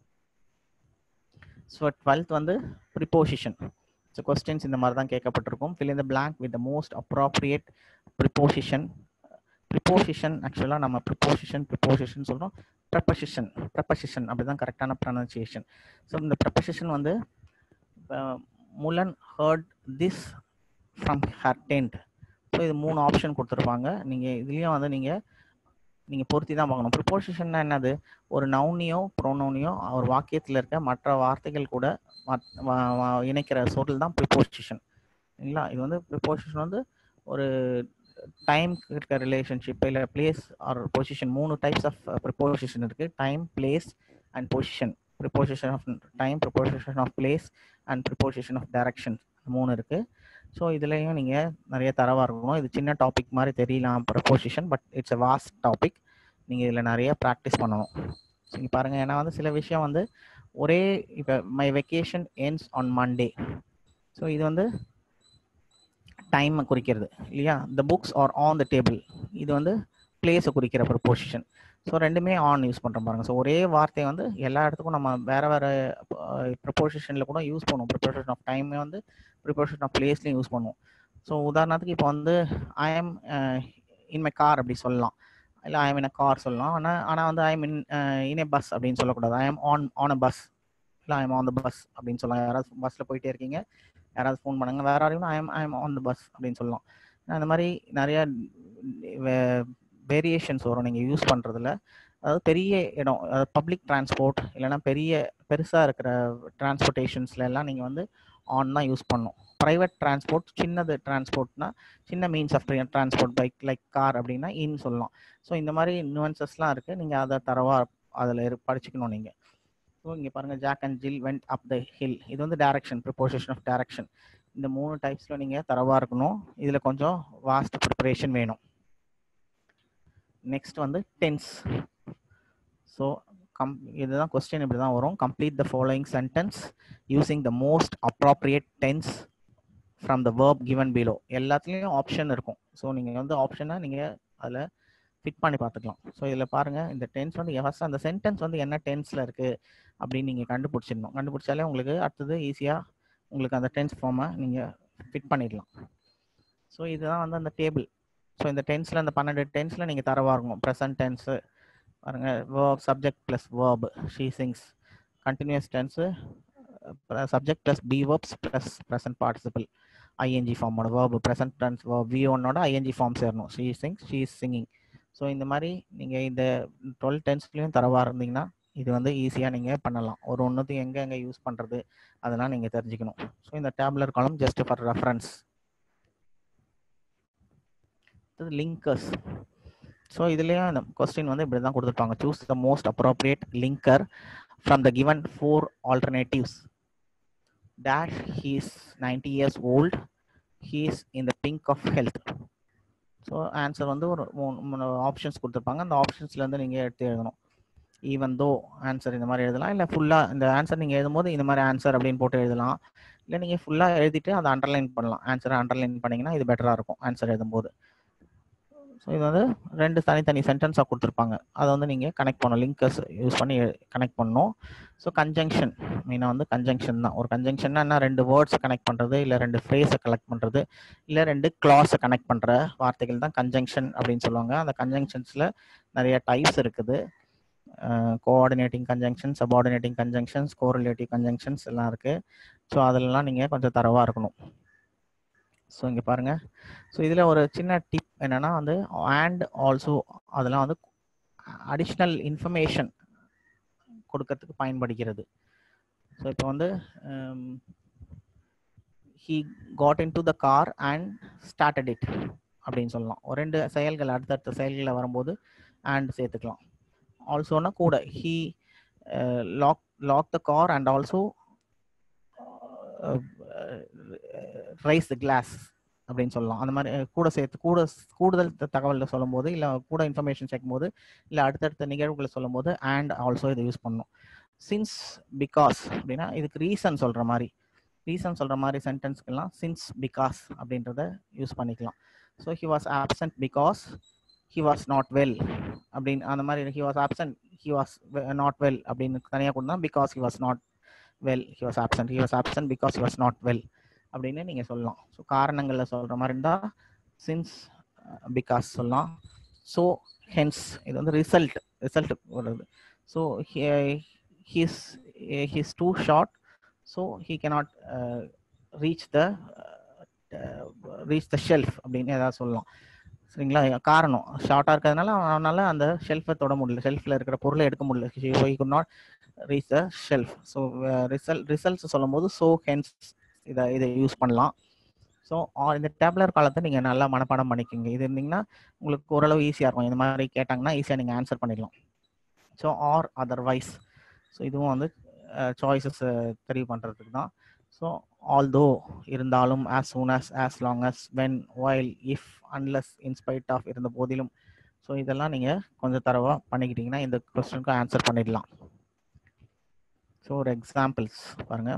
B: ஸோ டுவெல்த் வந்து ப்ரிப்போசிஷன் ஸோ கொஸ்டின்ஸ் இந்த மாதிரி தான் கேட்கப்பட்டிருக்கும் ஃபில் இந்த blank with the most appropriate preposition preposition ஆக்சுவலாக நம்ம ப்ரிப்போசிஷன் ப்ரிப்போசிஷன் சொல்கிறோம் ப்ரெப்பசிஷன் ப்ரெப்பசிஷன் அப்படி தான் கரெக்டான ப்ரொனன்சியேஷன் ஸோ இந்த ப்ரெப்பசிஷன் வந்து Mulan heard this from her tent so இது மூணு ஆப்ஷன் கொடுத்துருப்பாங்க நீங்கள் இதுலேயும் வந்து நீங்கள் நீங்கள் பொருத்தி தான் பார்க்கணும் ப்ரிப்போசிஷன்னா என்னது ஒரு நவுனியோ ப்ரோனோனியோ ஒரு வாக்கியத்தில் இருக்க மற்ற வார்த்தைகள் கூட இணைக்கிற சொல் தான் ப்ரிப்போசிஷன் இல்லைங்களா இது வந்து ப்ரிப்போசிஷன் வந்து ஒரு டைம் இருக்க ரிலேஷன்ஷிப் இல்லை பிளேஸ் ஆர் பொசிஷன் மூணு டைப்ஸ் ஆஃப் ப்ரிப்போசிஷன் இருக்குது time place and position preposition of time preposition of place and preposition of direction மூணு இருக்குது ஸோ இதுலேயும் நீங்கள் நிறைய தரவாக இருக்கணும் இது சின்ன டாபிக் மாதிரி தெரியலாம் preposition but it's a vast topic நீங்கள் இதில் நிறைய ப்ராக்டிஸ் பண்ணணும் நீங்கள் பாருங்கள் ஏன்னா வந்து சில விஷயம் வந்து ஒரே இப்போ my vacation ends on Monday so இது வந்து டைமை குறிக்கிறது இல்லையா the books are on the table இது வந்து பிளேஸை குறிக்கிற ப்ரப்போசிஷன் ஸோ ரெண்டுமே ஆன் யூஸ் பண்ணுறோம் பாருங்கள் ஸோ ஒரே வார்த்தையை வந்து எல்லா இடத்துக்கும் நம்ம வேறு வேறு ப்ரிப்போசிஷனில் கூட யூஸ் பண்ணுவோம் ப்ரிப்போசிஷன் ஆஃப் டைமே வந்து ப்ரிப்போசிஷன் ஆஃப் பிளேஸ்லையும் யூஸ் பண்ணுவோம் ஸோ உதாரணத்துக்கு இப்போ வந்து I am in my car அப்படி சொல்லலாம் இல்லை I am in a car சொல்லலாம் ஆனால் ஆனால் வந்து I am in in A bus அப்படின்னு சொல்லக்கூடாது I am on on a bus இல்லை I am on the bus அப்படின்னு சொல்லலாம் யாராவது பஸ்ஸில் போயிட்டே இருக்கீங்க யாராவது ஃபோன் பண்ணுங்க வேற யாரையும் I am I am on the bus அப்படின்னு சொல்லலாம் அந்த மாதிரி நிறைய வேரியேஷன்ஸ் வரும் நீங்கள் யூஸ் பண்ணுறதுல அதாவது பெரிய இடம் அதாவது பப்ளிக் டிரான்ஸ்போர்ட் இல்லைன்னா பெரிய பெருசாக இருக்கிற டிரான்ஸ்போர்ட்டேஷன்ஸ்ல எல்லாம் நீங்கள் வந்து ஆன் தான் யூஸ் பண்ணும் ப்ரைவேட் டிரான்ஸ்போர்ட் சின்னது டிரான்ஸ்போர்ட்னா சின்ன means of transport bike like car அப்படின்னா இன் சொல்லலாம் ஸோ இந்த மாதிரி நியூவன்சஸ்லாம் இருக்குது நீங்கள் அதை தரவா அதில் படிச்சுக்கணும் நீங்கள் ஸோ இங்கே பாருங்கள் Jack and Jill went up the hill இது வந்து டேரக்ஷன் ப்ரிப்போசிஷன் ஆஃப் டேரக்ஷன் இந்த மூணு டைப்ஸில் நீங்கள் தரவாக இருக்கணும் இதில் கொஞ்சம் வாஸ்ட் ப்ரிப்பரேஷன் வேணும் நெக்ஸ்ட் வந்து டென்ஸ் ஸோ கம் இதுதான் கொஸ்டின் இப்படி தான் வரும் complete the following sentence using the most appropriate tense from the verb given below எல்லாத்துலேயும் ஆப்ஷன் இருக்கும் ஸோ நீங்கள் வந்து ஆப்ஷனை நீங்கள் அதில் ஃபிட் பண்ணி பார்த்துக்கலாம் ஸோ இதில் பாருங்கள் இந்த டென்ஸ் வந்து ஃபஸ்ட் அந்த சென்டென்ஸ் வந்து என்ன டென்ஸில் இருக்குது அப்படின்னு நீங்கள் கண்டுபிடிச்சிடணும் கண்டுபிடிச்சாலே உங்களுக்கு அடுத்தது ஈஸியாக உங்களுக்கு அந்த டென்ஸ் ஃபார்மை நீங்கள் ஃபிட் பண்ணிடலாம் ஸோ இதுதான் வந்து அந்த டேபிள் ஸோ இந்த டென்ஸில் அந்த பன்னெண்டு டென்ஸில் நீங்கள் தரவாக இருக்கும் ப்ரெசன்ட் டென்ஸு பாருங்க verb subject plus verb she sings continuous tense subject plus be verbs plus present participle ING ஃபார்மோட verb present tense verb V ஒன்னோட ஐஎன்ஜி ஃபார்ம் சேரணும் she sings she is singing so இந்த மாதிரி நீங்கள் இந்த twelve டென்ஸ்லேயும் தரவாக இருந்தீங்கன்னா இது வந்து ஈஸியாக நீங்கள் பண்ணலாம் ஒரு ஒன்றுத்தையும் எங்கே எங்கே யூஸ் பண்ணுறது அதெல்லாம் நீங்கள் தெரிஞ்சுக்கணும் ஸோ இந்த tabular column just for reference linkers so இதுலேயும் இந்த கொஸ்டின் வந்து இப்படி தான் கொடுத்துருப்பாங்க choose the most appropriate linker from the given four alternatives dash he's ninety years old he's in the pink of health so answer வந்து ஒரு மூணு மூணு ஆப்ஷன்ஸ் கொடுத்துருப்பாங்க அந்த ஆப்ஷன்ஸ்லேருந்து நீங்கள் எடுத்து எழுதணும் ஈவன் தோ ஆன்சர் இந்த மாதிரி எழுதலாம் இல்லை ஃபுல்லாக இந்த ஆன்சர் நீங்கள் எழுதும்போது இந்த மாதிரி ஆன்சர் அப்படின்னு போட்டு எழுதலாம் இல்லை நீங்கள் ஃபுல்லாக எழுதிட்டு அதை அண்டர்லைன் பண்ணலாம் ஆன்சரை அண்டர்லைன் பண்ணிங்கன்னா இது பெட்டராக இருக்கும் ஆன்சர் எழுதும்போது ஸோ இது வந்து ரெண்டு தனித்தனி சென்டென்ஸாக கொடுத்துருப்பாங்க அதை வந்து நீங்கள் கனெக்ட் பண்ணணும் லிங்கர்ஸ் யூஸ் பண்ணி கனெக்ட் பண்ணணும் ஸோ கன்ஜங்ஷன் மெயினாக வந்து கன்ஜங்ஷன் தான் ஒரு கன்ஜங்ஷன்னா என்ன ரெண்டு வேர்ட்ஸை கனெக்ட் பண்ணுறது இல்லை ரெண்டு ஃப்ரேஸை கலெக்ட் பண்ணுறது இல்லை ரெண்டு கிளாஸை கனெக்ட் பண்ணுற வார்த்தைகள் தான் கன்ஜங்ஷன் அப்படின்னு சொல்லுவாங்க அந்த கன்ஜங்ஷன்ஸில் நிறைய டைப்ஸ் இருக்குது coordinating conjunction subordinating conjunctions correlative conjunctions எல்லாம் இருக்குது ஸோ அதிலலாம் நீங்கள் கொஞ்சம் தரவாக இருக்கணும் ஸோ இங்கே பாருங்கள் ஸோ இதில் ஒரு சின்ன டிப் என்னென்னா வந்து அண்ட் ஆல்சோ அதெல்லாம் வந்து அடிஷ்னல் இன்ஃபர்மேஷன் கொடுக்கறதுக்கு பயன்படுகிறது ஸோ இப்போ வந்து he got into the car and started it அப்படின்னு சொல்லலாம் ஒரு ரெண்டு செயல்கள் அடுத்தடுத்த செயல்களில் வரும்போது அண்ட் சேர்த்துக்கலாம் ஆல்சோனா கூட he lock lock the car and also raise the glass அப்படின்னு சொல்லலாம் அந்த மாதிரி கூட சேர்த்து கூட கூடுதல் தகவலில் சொல்லும் போது இல்லை கூட இன்ஃபர்மேஷன் சேர்க்கும் போது இல்லை அடுத்தடுத்த நிகழ்வுகளை சொல்லும் போது அண்ட் ஆல்சோ இதை யூஸ் பண்ணணும் சின்ஸ் பிகாஸ் அப்படின்னா இதுக்கு ரீசன் சொல்கிற மாதிரி ரீசன் சொல்கிற மாதிரி சென்டென்ஸ்க்கெல்லாம் சின்ஸ் பிகாஸ் அப்படின்றத யூஸ் பண்ணிக்கலாம் so he was absent because he was not well அப்படின்னு அந்த மாதிரி he was absent he was not well அப்படின்னு தனியாக கொடுத்தா because he was not well he was absent he was absent because he was not well அப்படின்னு நீங்கள் சொல்லலாம் so காரணங்களில் சொல்கிற மாதிரி இருந்தால் சின்ஸ் பிகாஸ் சொல்லலாம் ஸோ ஹென்ஸ் இது வந்து ரிசல்ட் ரிசல்ட் வருது so he's he's too short so he cannot reach the reach the shelf அப்படின்னு ஏதாவது சொல்லலாம் சரிங்களா காரணம் ஷார்ட்டாக இருக்கிறதுனால அவனால் அந்த ஷெல்ஃபை தொட முடியல ஷெல்ஃபில் இருக்கிற பொருளை எடுக்க முடியல he could not reach the shelf so result results சொல்லும் போது ஸோ ஹென்ஸ் இதை இதை யூஸ் பண்ணலாம் ஸோ இந்த டேப்லர் காலத்தை நீங்கள் நல்லா மனப்பாடம் பண்ணிக்கோங்க இது இருந்தீங்கன்னா உங்களுக்கு ஓரளவு ஈஸியாக இருக்கும் இந்த மாதிரி கேட்டாங்கன்னா ஈஸியாக நீங்கள் ஆன்சர் பண்ணிடலாம் ஸோ ஆர் அதர்வைஸ் ஸோ இதுவும் வந்து சாய்ஸஸ் தெரிவு பண்ணுறதுக்கு தான் ஸோ ஆல்தோ இருந்தாலும் as soon as as long as when while if unless in spite of இருந்த போதிலும் ஸோ இதெல்லாம் நீங்கள் கொஞ்சம் தரவாக பண்ணிக்கிட்டீங்கன்னா இந்த கொஸ்டினுக்கு ஆன்சர் பண்ணிடலாம் ஸோ ஒரு எக்ஸாம்பிள்ஸ் பாருங்கள்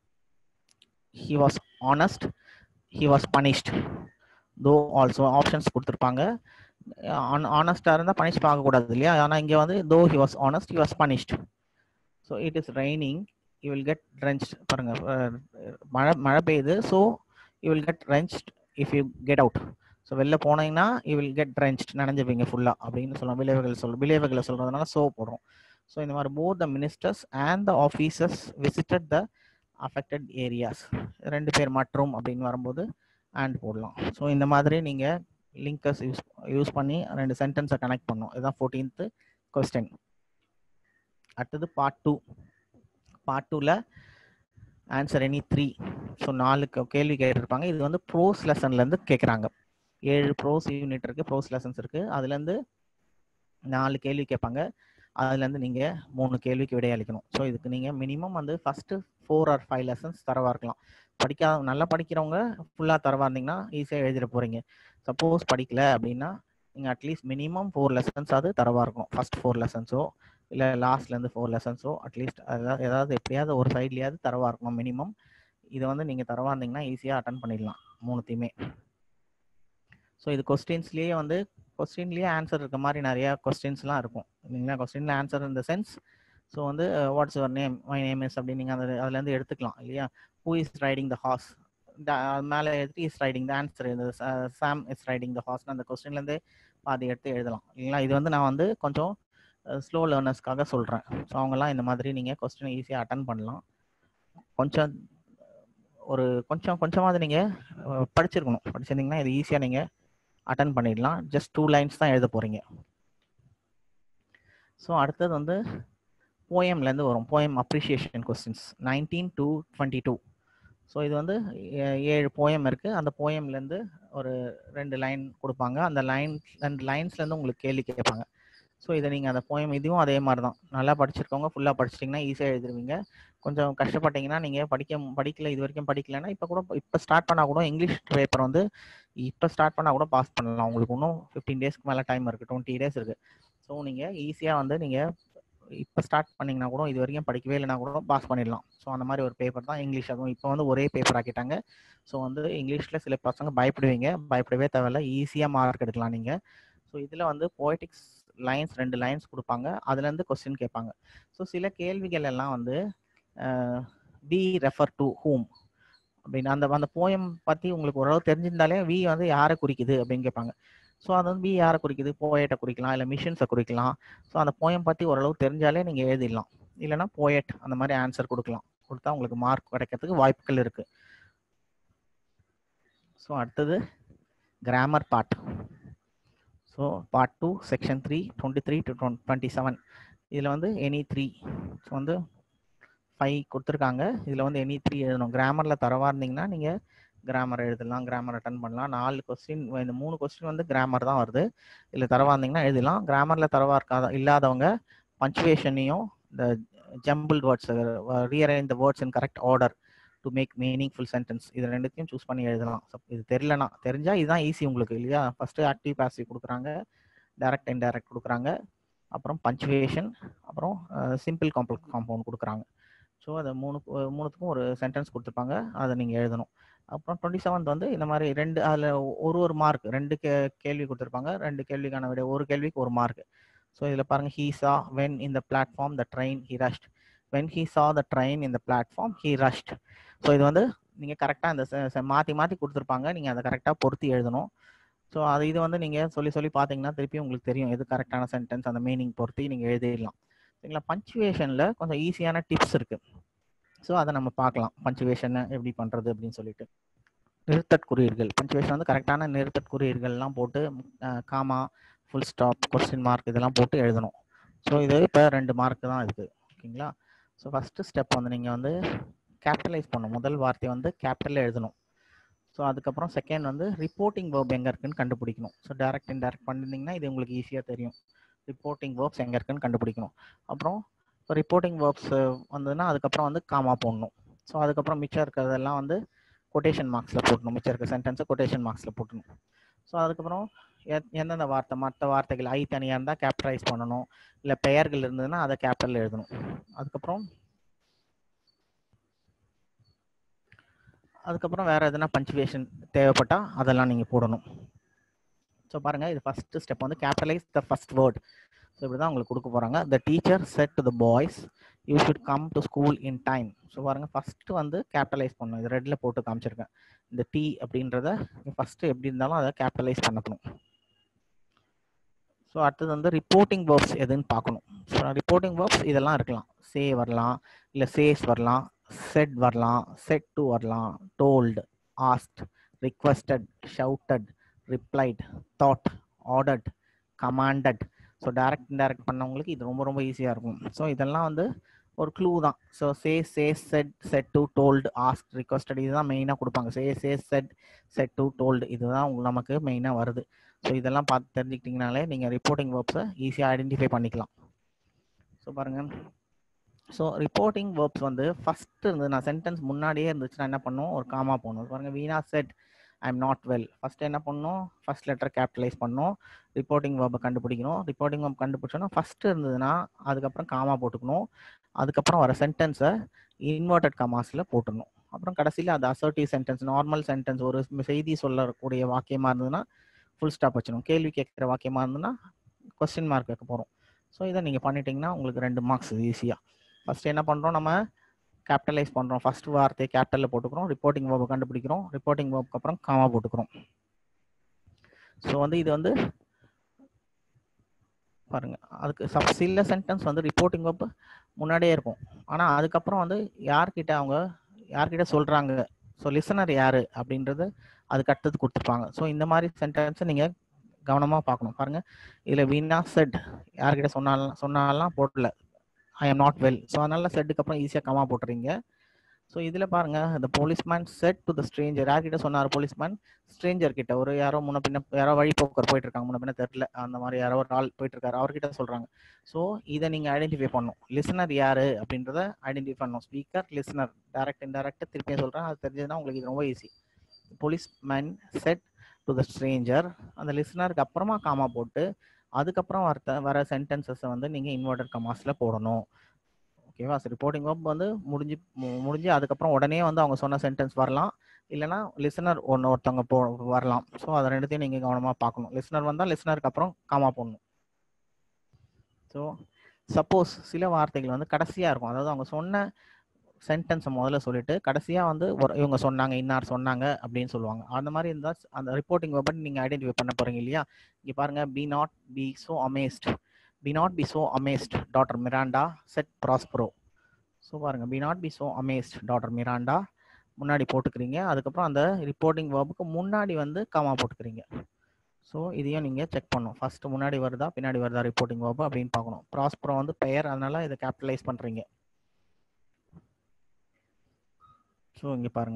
B: he was honest he was punished though also options கொடுத்துருப்பாங்க ஆனஸ்டாக இருந்தால் பனிஷ் பார்க்கக்கூடாது இல்லையா ஆனால் இங்கே வந்து though he was honest he was punished so it is raining you will get drenched பாருங்க மழை மழை பெய்யுது so you will get drenched if you get out so வெளில போனீங்கன்னா யூ வில் கெட் ரெஞ்ச்ட் நினைஞ்சுப்பீங்க ஃபுல்லாக அப்படின்னு சொல்லலாம் விளைவுகள் சொல்ல விளைவுகளை சொல்கிறதுனால ஸோ போடுறோம் ஸோ இந்த மாதிரி both the ministers and the officers visited the affected areas ரெண்டு பேர் மற்றும் அப்படின்னு வரும்போது அண்ட் போடலாம் ஸோ இந்த மாதிரி நீங்கள் லிங்கர்ஸ் யூஸ் யூஸ் பண்ணி ரெண்டு சென்டென்ஸை கனெக்ட் பண்ணும் இதுதான் ஃபோர்டீன்த்து கொஸ்டின் அடுத்தது பார்ட் டூ பார்ட் டூவில் ஆன்சர் எனி த்ரீ ஸோ நாலு க- கேள்வி கேட்டிருப்பாங்க இது வந்து ப்ரோஸ் லெசன்லேருந்து கேட்குறாங்க ஏழு ப்ரோஸ் யூனிட் இருக்குது ப்ரோஸ் லெசன்ஸ் இருக்குது அதுலேருந்து நாலு கேள்வி கேட்பாங்க அதுலேருந்து நீங்கள் மூணு கேள்விக்கு விடையளிக்கணும் ஸோ இதுக்கு நீங்கள் மினிமம் வந்து first four or five lessons தரவா இருக்கலாம் படிக்காத நல்லா படிக்கிறவங்க ஃபுல்லாக தரவா இருந்தீங்கன்னா ஈஸியாக எழுதிட போகிறீங்க சப்போஸ் படிக்கல அப்படின்னா நீங்கள் அட்லீஸ்ட் மினிமம் ஃபோர் லெசன்ஸ் அது தரவா இருக்கும் ஃபர்ஸ்ட் ஃபோர் லெசன்ஸோ இல்லை லாஸ்ட்லேருந்து ஃபோர் லெசன்ஸோ அட்லீஸ்ட் அதாவது ஏதாவது எப்படியாவது ஒரு சைட்லையாவது தரவா இருக்கணும் மினிமம் இதை வந்து நீங்கள் தரவா இருந்தீங்கன்னா ஈஸியாக அட்டன் பண்ணிடலாம் மூணுத்தையுமே ஸோ இது கொஸ்டின்ஸ்லேயே வந்து கொஸ்டின்லேயே ஆன்சர் இருக்க மாதிரி நிறைய கொஸ்டின்ஸ்லாம் இருக்கும் இல்லைங்களா கொஸ்டினில் ஆன்சர் இந்த சென்ஸ் ஸோ வந்து what's your name my name is அப்படின்னு நீங்கள் அந்த அதுலேருந்து எடுத்துக்கலாம் இல்லையா who is riding the horse மேலே எடுத்து இஸ் ரைடிங் த ஆன்சர் இந்த சாம் இஸ் ரைடிங் த ஹார்ஸ்னு அந்த கொஸ்டின்லேருந்தே பாதி எடுத்து எழுதலாம் இல்லைங்களா இது வந்து நான் வந்து கொஞ்சம் ஸ்லோ லேர்னர்ஸ்க்காக சொல்கிறேன் ஸோ அவங்கெல்லாம் இந்த மாதிரி நீங்கள் கொஸ்டின் ஈஸியாக அட்டன் பண்ணலாம் கொஞ்சம் ஒரு கொஞ்சம் கொஞ்சமாவது நீங்கள் படிச்சிருக்கணும் படிச்சிருந்தீங்கன்னா இது ஈஸியாக நீங்கள் அட்டன் பண்ணிடலாம் ஜஸ்ட் டூ லைன்ஸ் தான் எழுத போகிறீங்க ஸோ அடுத்தது வந்து போயம்லேருந்து வரும் poem appreciation questions nineteen to twenty two so இது வந்து ஏ- ஏழு போயம் இருக்குது அந்த போயம்லேருந்து ஒரு ரெண்டு லைன் கொடுப்பாங்க அந்த லைன் ரெண்டு லைன்ஸ்லேருந்து உங்களுக்கு கேள்வி கேட்பாங்க ஸோ இதை நீங்கள் அந்த போயம் இதுவும் அதே மாதிரி தான் நல்லா படிச்சிருக்கவங்க ஃபுல்லாக படிச்சிட்டிங்கன்னா ஈஸியாக எழுதுருவீங்க கொஞ்சம் கஷ்டப்பட்டீங்கன்னா நீங்கள் படிக்க படிக்கல இது வரைக்கும் படிக்கலைன்னா இப்போ கூட இப்போ ஸ்டார்ட் பண்ணால் கூட இங்கிலீஷ் பேப்பர் வந்து இப்போ ஸ்டார்ட் பண்ணால் கூட பாஸ் பண்ணலாம் உங்களுக்கு இன்னும் ஃபிஃப்டீன் டேஸ்க்கு மேலே டைம் இருக்குது டுவெண்ட்டி டேஸ் இருக்குது ஸோ நீங்கள் ஈஸியாக வந்து நீங்கள் இப்போ ஸ்டார்ட் பண்ணீங்கன்னா கூட இது வரைக்கும் படிக்கவே இல்லைனா கூட பாஸ் பண்ணிடலாம் ஸோ அந்த மாதிரி ஒரு பேப்பர் தான் இங்கிலீஷ் அதுவும் இப்போ வந்து ஒரே பேப்பர் ஆக்கிட்டாங்க ஸோ வந்து இங்கிலீஷில் சில பசங்க பயப்படுவீங்க பயப்படவே தேவையில்ல ஈஸியாக மார்க் எடுக்கலாம் நீங்கள் ஸோ இதில் வந்து போய்டிக்ஸ் லைன்ஸ் ரெண்டு லைன்ஸ் கொடுப்பாங்க அதுலேருந்து கொஸ்டின் கேட்பாங்க ஸோ சில கேள்விகள் எல்லாம் வந்து வி ரெஃபர் டு ஹூம் அப்படின்னு அந்த அந்த போயம் பற்றி உங்களுக்கு ஓரளவு தெரிஞ்சிருந்தாலே வி வந்து யாரை குறிக்குது அப்படின்னு கேட்பாங்க ஸோ அது வந்து வி யாரை குறிக்குது போயட்டை குறிக்கலாம் இல்லை மிஷின்ஸை குறிக்கலாம் ஸோ அந்த போயம் பற்றி ஓரளவு தெரிஞ்சாலே நீங்கள் எழுதிடலாம் இல்லைன்னா போயட் அந்த மாதிரி ஆன்சர் கொடுக்கலாம் கொடுத்தா உங்களுக்கு மார்க் கிடைக்கிறதுக்கு வாய்ப்புகள் இருக்குது ஸோ அடுத்தது grammar part so part two section three twenty three to twenty seven இதில் வந்து எனி த்ரீ ஸோ வந்து ஃபைவ் கொடுத்துருக்காங்க இதில் வந்து எனி த்ரீ எழுதணும் கிராமரில் தரவா இருந்தீங்கன்னா நீங்கள் கிராமர் எழுதலாம் கிராமர் அட்டன் பண்ணலாம் நாலு கொஸ்டின் இந்த மூணு கொஸ்டின் வந்து கிராமர் தான் வருது இதில் தரவா இருந்தீங்கன்னா எழுதலாம் கிராமரில் தரவா இருக்காத இல்லாதவங்க பஞ்சுவேஷனையும் இந்த jumble words rearrange the words in correct order to make meaningful sentence இது ரெண்டுத்தையும் சூஸ் பண்ணி எழுதலாம் So, இது தெரியலனா தெரிஞ்சால் இதுதான் ஈஸி உங்களுக்கு இல்லையா ஃபஸ்ட்டு ஆக்டிவ் பாசிவ் கொடுக்குறாங்க டைரக்ட் இன்டைரக்ட் கொடுக்குறாங்க அப்புறம் பஞ்சுவேஷன் அப்புறம் சிம்பிள் காம்ப்ளெக்ஸ் காம்பவுண்ட் கொடுக்குறாங்க ஸோ அதை மூணு மூணுத்துக்கும் ஒரு சென்டென்ஸ் கொடுத்துருப்பாங்க அதை நீங்கள் எழுதணும் அப்புறம் டுவெண்ட்டி செவன்த் வந்து இந்த மாதிரி ரெண்டு அதில் ஒரு ஒரு மார்க் ரெண்டு கே கேள்வி கொடுத்துருப்பாங்க ரெண்டு கேள்விக்கான விட ஒரு கேள்விக்கு ஒரு மார்க் ஸோ இதில் பாருங்கள் he saw when in the platform the train he rushed when he saw the train in the platform he rushed so இது வந்து நீங்கள் கரெக்டாக இந்த ச- ச- மாற்றி மாற்றி கொடுத்துருப்பாங்க நீங்கள் அதை கரெக்டாக பொருத்தி எழுதணும் ஸோ அது இது வந்து நீங்கள் சொல்லி சொல்லி பார்த்தீங்கன்னா திருப்பி உங்களுக்கு தெரியும் எது கரெக்டான சென்டென்ஸ் அந்த மீனிங் பொருத்தி நீங்கள் எழுதிடலாம் சரிங்களா பஞ்சுவேஷனில் கொஞ்சம் ஈஸியான டிப்ஸ் இருக்குது ஸோ அதை நம்ம பார்க்கலாம் பஞ்சுவேஷனை எப்படி பண்ணுறது அப்படின்னு சொல்லிட்டு நிறுத்தற் குறியீடுகள் பஞ்சுவேஷன் வந்து கரெக்டான நிறுத்தற் குறியீடுகள்லாம் போட்டு comma full stop question mark இதெல்லாம் போட்டு எழுதணும் ஸோ இது இப்போ ரெண்டு மார்க் தான் இருக்குது ஓகேங்களா ஸோ ஃபஸ்ட்டு ஸ்டெப் வந்து நீங்கள் வந்து கேபிட்டலைஸ் பண்ணணும் முதல் வார்த்தை வந்து கேபிட்டலில் எழுதணும் ஸோ அதுக்கப்புறம் செகண்ட் வந்து ரிப்போர்ட்டிங் வேர்ப் எங்கே இருக்குன்னு கண்டுபிடிக்கணும் ஸோ டேரக்ட் இன்டேரக்ட் பண்ணியிருந்தீங்கன்னா இது உங்களுக்கு ஈஸியாக தெரியும் ரிப்போர்ட்டிங் வேர்ப்ஸ் எங்கே இருக்குன்னு கண்டுபிடிக்கணும் அப்புறம் இப்போ ரிப்போர்ட்டிங் வேர்ப்ஸ் வந்ததுன்னா அதுக்கப்புறம் வந்து காமா போடணும் ஸோ அதுக்கப்புறம் மிச்சம் இருக்கிறதெல்லாம் வந்து கொட்டேஷன் மார்க்ஸில் போட்டணும் மிச்சம் இருக்க சென்டென்ஸை கொட்டேஷன் மார்க்ஸில் போட்டணும் ஸோ அதுக்கப்புறம் எத்- எந்தெந்த வார்த்தை மற்ற வார்த்தைகள் ஐ தனியாக இருந்தால் கேபிட்டலைஸ் பண்ணணும் இல்லை பெயர்கள் இருந்ததுன்னா அதை கேபிட்டல் எழுதணும் அதுக்கப்புறம் அதுக்கப்புறம் வேற எதுனா பஞ்சுவேஷன் தேவைப்பட்டா அதெல்லாம் நீங்க போடணும் ஸோ பாருங்க இது ஃபர்ஸ்ட் ஸ்டெப் வந்து capitalize the first word so இப்படி தான் உங்களுக்கு கொடுக்க போறாங்க the teacher said to the boys you should come to school in time so பாருங்க ஃபர்ஸ்ட் வந்து கேபிட்டலைஸ் பண்ணணும் இது ரெட்ல போட்டு காமிச்சிருக்கேன் இந்த டி அப்படின்றத ஃபர்ஸ்ட் எப்படி இருந்தாலும் அதை கேபிட்டலைஸ் பண்ணணும் ஸோ அடுத்தது வந்து ரிப்போர்ட்டிங் வேர்ப்ஸ் எதுன்னு பார்க்கணும் ஸோ ரிப்போர்ட்டிங் வேர்ப்ஸ் இதெல்லாம் இருக்கலாம் சே வரலாம் இல்லை சேஸ் வரலாம் செட் வரலாம் செட் டு வரலாம் told asked requested shouted replied thought ordered commanded so direct indirect பண்ணவங்களுக்கு இது ரொம்ப ரொம்ப ஈஸியாக இருக்கும் ஸோ இதெல்லாம் வந்து ஒரு க்ளூ தான் so say say said said to told ask requested இதுதான் மெயினாக கொடுப்பாங்க say say said said to told இதுதான் உங்களுக்கு நமக்கு மெயினாக வருது ஸோ இதெல்லாம் பார்த்து தெரிஞ்சுக்கிட்டிங்கனாலே நீங்கள் ரிப்போர்ட்டிங் வேர்ப்ஸை ஈஸியாக ஐடென்டிஃபை பண்ணிக்கலாம் ஸோ பாருங்கள் ஸோ ரிப்போர்ட்டிங் வேர்ப்ஸ் வந்து ஃபஸ்ட்டு இருந்து நான் சென்டென்ஸ் முன்னாடியே இருந்துச்சுன்னா என்ன பண்ணும் ஒரு காமா போகணும் பாருங்கள் Veena said I am not well first என்ன பண்ணணும் ஃபஸ்ட் லெட்டர் கேபிட்டலைஸ் பண்ணணும் ரிப்போர்ட்டிங் வேர்பை கண்டுபிடிக்கணும் ரிப்போர்ட்டிங் வேர்ப் கண்டுபிடிச்சோன்னா ஃபஸ்ட்டு இருந்ததுன்னா அதுக்கப்புறம் காமா போட்டுக்கணும் அதுக்கப்புறம் வர சென்டென்ஸை இன்வெர்டட் கமாஸில் போட்டுடணும் அப்புறம் கடைசியில் அது அசர்ட்டிவ் சென்டென்ஸ் நார்மல் சென்டென்ஸ் ஒரு செய்தி சொல்லக்கூடிய வாக்கியமாக இருந்ததுன்னா ஃபுல் ஸ்டாப் வச்சிடணும் கேள்வி கேட்குற வாக்கியமாக இருந்ததுன்னா கொஸ்டின் மார்க் வைக்க போகிறோம் ஸோ இதை நீங்கள் பண்ணிட்டீங்கன்னா உங்களுக்கு ரெண்டு மார்க்ஸ் ஈஸியாக ஃபஸ்ட்டு என்ன பண்ணுறோம் நம்ம கேபிட்டலைஸ் பண்ணுறோம் ஃபர்ஸ்ட் வார்த்தையை கேபிட்டலில் போட்டுக்கிறோம் ரிப்போர்ட்டிங் வேர்பை கண்டுபிடிக்கிறோம் ரிப்போர்ட்டிங் வேர்புக்கு அப்புறம் காமா போட்டுக்கிறோம் ஸோ வந்து இது வந்து பாருங்க அதுக்கு சப் சில சென்டென்ஸ் வந்து ரிப்போர்ட்டிங் வேர்ப் முன்னாடியே இருக்கும் ஆனால் அதுக்கப்புறம் வந்து யார்கிட்ட அவங்க யார்கிட்ட சொல்கிறாங்க ஸோ லிசனர் யார் அப்படின்றது அதுக்கு அடுத்தது கொடுத்துருப்பாங்க ஸோ இந்த மாதிரி சென்டென்ஸை நீங்கள் கவனமாக பார்க்கணும் பாருங்கள் இதில் வீணா செட் யார்கிட்ட சொன்னாலும் சொன்னாலாம் போடல I am not well so அதனால செட்டுக்கு அப்புறம் ஈஸியாக கமா போட்டுறீங்க ஸோ இதில் பாருங்க இந்த policeman said to the stranger யார்கிட்ட சொன்னார் போலீஸ்மேன் ஸ்ட்ரேஞ்சர் கிட்ட ஒரு யாரோ முன்ன பின்ன யாரோ வழிபோக்கர் போயிட்டு இருக்காங்க முன்ன பின்ன தெரில அந்த மாதிரி யாரோ ஒரு ஆள் போயிட்டு இருக்காரு அவர்கிட்ட சொல்றாங்க ஸோ இதை நீங்க ஐடென்டிஃபை பண்ணணும் லிசனர் யாரு அப்படின்றத ஐடென்டிஃபை பண்ணணும் ஸ்பீக்கர் லிசனர் டைரக்ட் இன்டெரக்ட் திருப்பியும் சொல்றேன் அது தெரிஞ்சதுன்னா உங்களுக்கு இது ரொம்ப easy policeman said to the stranger அந்த லிசனருக்கு அப்புறமா காமா போட்டு அதுக்கப்புறம் வர வர சென்டென்சஸை வந்து நீங்கள் இன்வெர்டர் கமாஸில் போடணும் ஓகேவா சரி ரிப்போர்ட்டிங் ஒர்க் வந்து முடிஞ்சு மு- முடிஞ்சு அதுக்கப்புறம் உடனே வந்து அவங்க சொன்ன சென்டென்ஸ் வரலாம் இல்லைனா லிசனர் ஒன்று ஒருத்தவங்க போ வரலாம் ஸோ அதை ரெண்டுத்தையும் நீங்கள் கவனமாக பார்க்கணும் லிசனர் வந்தால் லிசனருக்கு அப்புறம் காமா போடணும் ஸோ சப்போஸ் சில வார்த்தைகள் வந்து கடைசியாக இருக்கும் அதாவது அவங்க சொன்ன சென்டென்ஸை முதல்ல சொல்லிட்டு கடைசியாக வந்து ஒரு இவங்க சொன்னாங்க இன்னார் சொன்னாங்க அப்படின்னு சொல்லுவாங்க அந்த மாதிரி இருந்தால் அந்த ரிப்போர்ட்டிங் வெப்பன் நீங்கள் ஐடென்டிஃபை பண்ண போகிறீங்க இல்லையா இங்கே பாருங்க be not be so amazed be not be so amazed doctor Miranda said Prospero so பாருங்க be not be so amazed doctor Miranda முன்னாடி போட்டுக்கிறீங்க அதுக்கப்புறம் அந்த ரிப்போர்ட்டிங் வேர்புக்கு முன்னாடி வந்து காமா போட்டுக்கிறீங்க ஸோ இதையும் நீங்கள் செக் பண்ணணும் ஃபர்ஸ்ட் முன்னாடி வருதா பின்னாடி வருதா ரிப்போர்ட்டிங் வேர்பு அப்படின்னு பார்க்கணும் ப்ராஸ்பரோ வந்து பெயர் அதனால இதை கேபிட்டலைஸ் பண்ணுறீங்க ஸோ இங்கே பாருங்க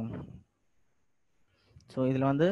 B: ஸோ இதில் வந்து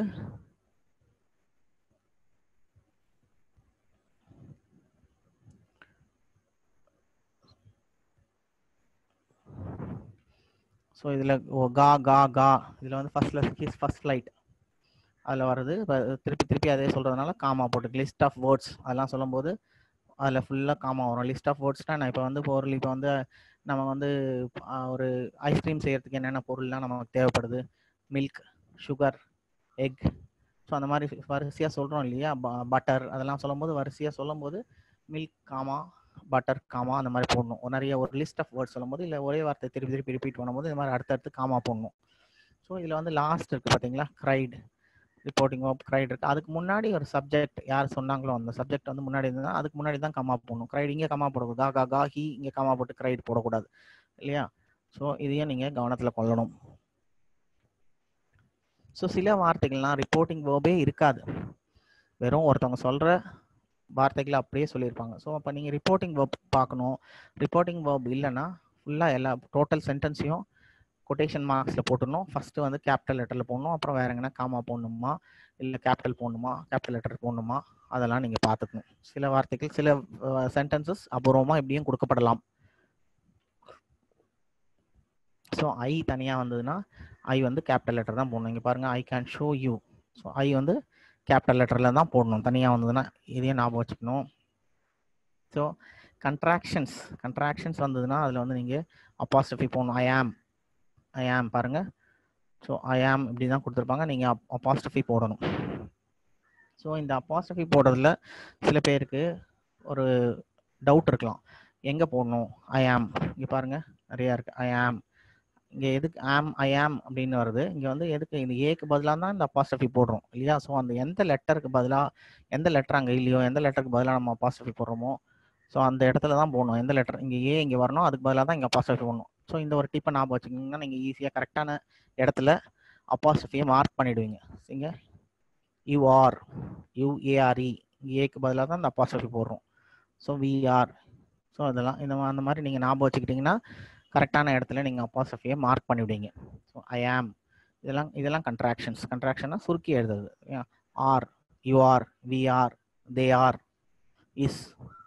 B: ஸோ இதில் கா கா கா இதில் வந்து ஃபர்ஸ்ட்ல ஹிஸ் ஃபர்ஸ்ட் லைட் அதில் வருது இப்ப திருப்பி திருப்பி அதே சொல்கிறதுனால காமா போட்டு லிஸ்ட் ஆஃப் வேர்ட்ஸ் அதெல்லாம் சொல்லும்போது அதில் ஃபுல்லாக காமா வரும் லிஸ்ட் ஆஃப் வேர்ட்ஸ்னால் நான் இப்போ வந்து பொருள் இப்போ வந்து நம்ம வந்து ஆ, ஒரு ஐஸ்கிரீம் செய்யறதுக்கு என்னென்ன பொருள்லாம் நமக்கு தேவைப்படுது மில்க் சுகர் எக் ஸோ அந்த மாதிரி வரிசையாக சொல்கிறோம் இல்லையா பட்டர் அதெல்லாம் சொல்லும்போது வரிசையாக சொல்லும்போது மில்க் காமா பட்டர் காமா அந்த மாதிரி போடணும் ஒரு நிறைய ஒரு லிஸ்ட் ஆஃப் வேர்ட்ஸ் சொல்லும்போது இல்லை ஒரே வார்த்தை திருப்பி திருப்பி ரிப்பீட் பண்ணும்போது இந்த மாதிரி அடுத்தடுத்து காமா போடணும் ஸோ இதில் வந்து லாஸ்ட் இருக்குது பார்த்தீங்களா க்ரைட் ரிப்போர்ட்டிங் ஆஃப் க்ரைட் இருக்குது அதுக்கு முன்னாடி ஒரு சப்ஜெக்ட் யார் சொன்னாங்களோ அந்த சப்ஜெக்ட் வந்து முன்னாடி இருந்ததுன்னா அதுக்கு முன்னாடி தான் கமா போடணும் க்ரைட் இங்கே கமா போடக்கூடாது கா கா கா ஹி இங்கே கமா போட்டு க்ரைட் போடக்கூடாது இல்லையா ஸோ இதையும் நீங்கள் கவனத்தில் கொள்ளணும் ஸோ சில வார்த்தைகள்லாம் ரிப்போர்ட்டிங் வேர்பே இருக்காது வெறும் ஒருத்தவங்க சொல்கிற வார்த்தைகளை அப்படியே சொல்லியிருப்பாங்க ஸோ அப்போ நீங்கள் ரிப்போர்ட்டிங் வேர்ப் பார்க்கணும் ரிப்போர்ட்டிங் வேர்ப் இல்லைன்னா ஃபுல்லாக எல்லா டோட்டல் சென்டென்ஸையும் கொட்டேஷன் மார்க்ஸில் போட்டுடணும் ஃபஸ்ட்டு வந்து கேபிட்டல் லெட்டரில் போடணும் அப்புறம் வேற எங்கன்னா காமா போடணுமா இல்லை கேபிட்டல் போடணுமா கேபிட்டல் லெட்டர் போடணுமா அதெல்லாம் நீங்கள் பார்த்துக்கணும் சில வார்த்தைகள் சில சென்டென்சஸ் அபூர்வமாக இப்படியும் கொடுக்கப்படலாம் ஸோ ஐ தனியாக வந்ததுன்னா ஐ வந்து கேபிட்டல் லெட்டர் தான் போடணும் இங்கே பாருங்கள் I can show you so I வந்து கேபிட்டல் லெட்டரில் தான் போடணும் தனியாக வந்ததுன்னா இதையும் ஞாபகம் வச்சுக்கணும் ஸோ கண்ட்ராக்ஷன்ஸ் கண்ட்ராக்ஷன்ஸ் வந்ததுன்னா அதில் வந்து நீங்கள் அப்பாஸ்டஃபி போடணும் ஐ ஆம் ஐ ஆம் பாருங்க ஸோ ஐ ஆம் இப்படி தான் கொடுத்துருப்பாங்க நீங்கள் அப்பாஸ்டஃபி போடணும் ஸோ இந்த அப்பாஸ்டஃபி போடுறதுல சில பேருக்கு ஒரு டவுட் இருக்கலாம் எங்கே போடணும் ஐ ஆம் இங்கே பாருங்க நிறையா இருக்கு ஐ ஆம் இங்கே எதுக்கு ஆம் ஐ ஆம் அப்படின்னு வருது இங்கே வந்து எதுக்கு இந்த ஏக்கு பதிலாக தான் இந்த அப்பாஸ்டஃபி போடுறோம் இல்லையா ஸோ அந்த எந்த லெட்டருக்கு பதிலாக எந்த லெட்டர் அங்கே இல்லையோ எந்த லெட்டருக்கு பதிலாக நம்ம அப்பாஸ்டஃபி போடுறோமோ ஸோ அந்த இடத்துல தான் போடணும் எந்த லெட்டர் இங்கே ஏ இங்கே வரணும் அதுக்கு பதிலாக தான் இங்கே அப்பாஸ்டஃபி போடணும் ஸோ இந்த ஒரு டிப்பை ஞாபகம் வச்சுக்கிங்கன்னா நீங்கள் ஈஸியாக கரெக்டான இடத்துல அப்பாஸ்டஃபியை மார்க் பண்ணிடுவீங்க இங்கே யூஆர் யூஏஆர்இ ஏக்கு பதிலாக தான் இந்த அப்பாஸ்டஃபி போடுறோம் ஸோ விஆர் ஸோ அதெல்லாம் இந்த மா- அந்த மாதிரி நீங்கள் ஞாபகம் வச்சுக்கிட்டிங்கன்னா கரெக்டான இடத்துல நீங்கள் அப்பாசஃபியை மார்க் பண்ணிவிடுவீங்க ஸோ ஐ ஆம் இதெல்லாம் இதெல்லாம் கண்ட்ராக்ஷன்ஸ் கண்ட்ராக்ஷன்னா சுருக்கி எழுதுறது are you are we are they are is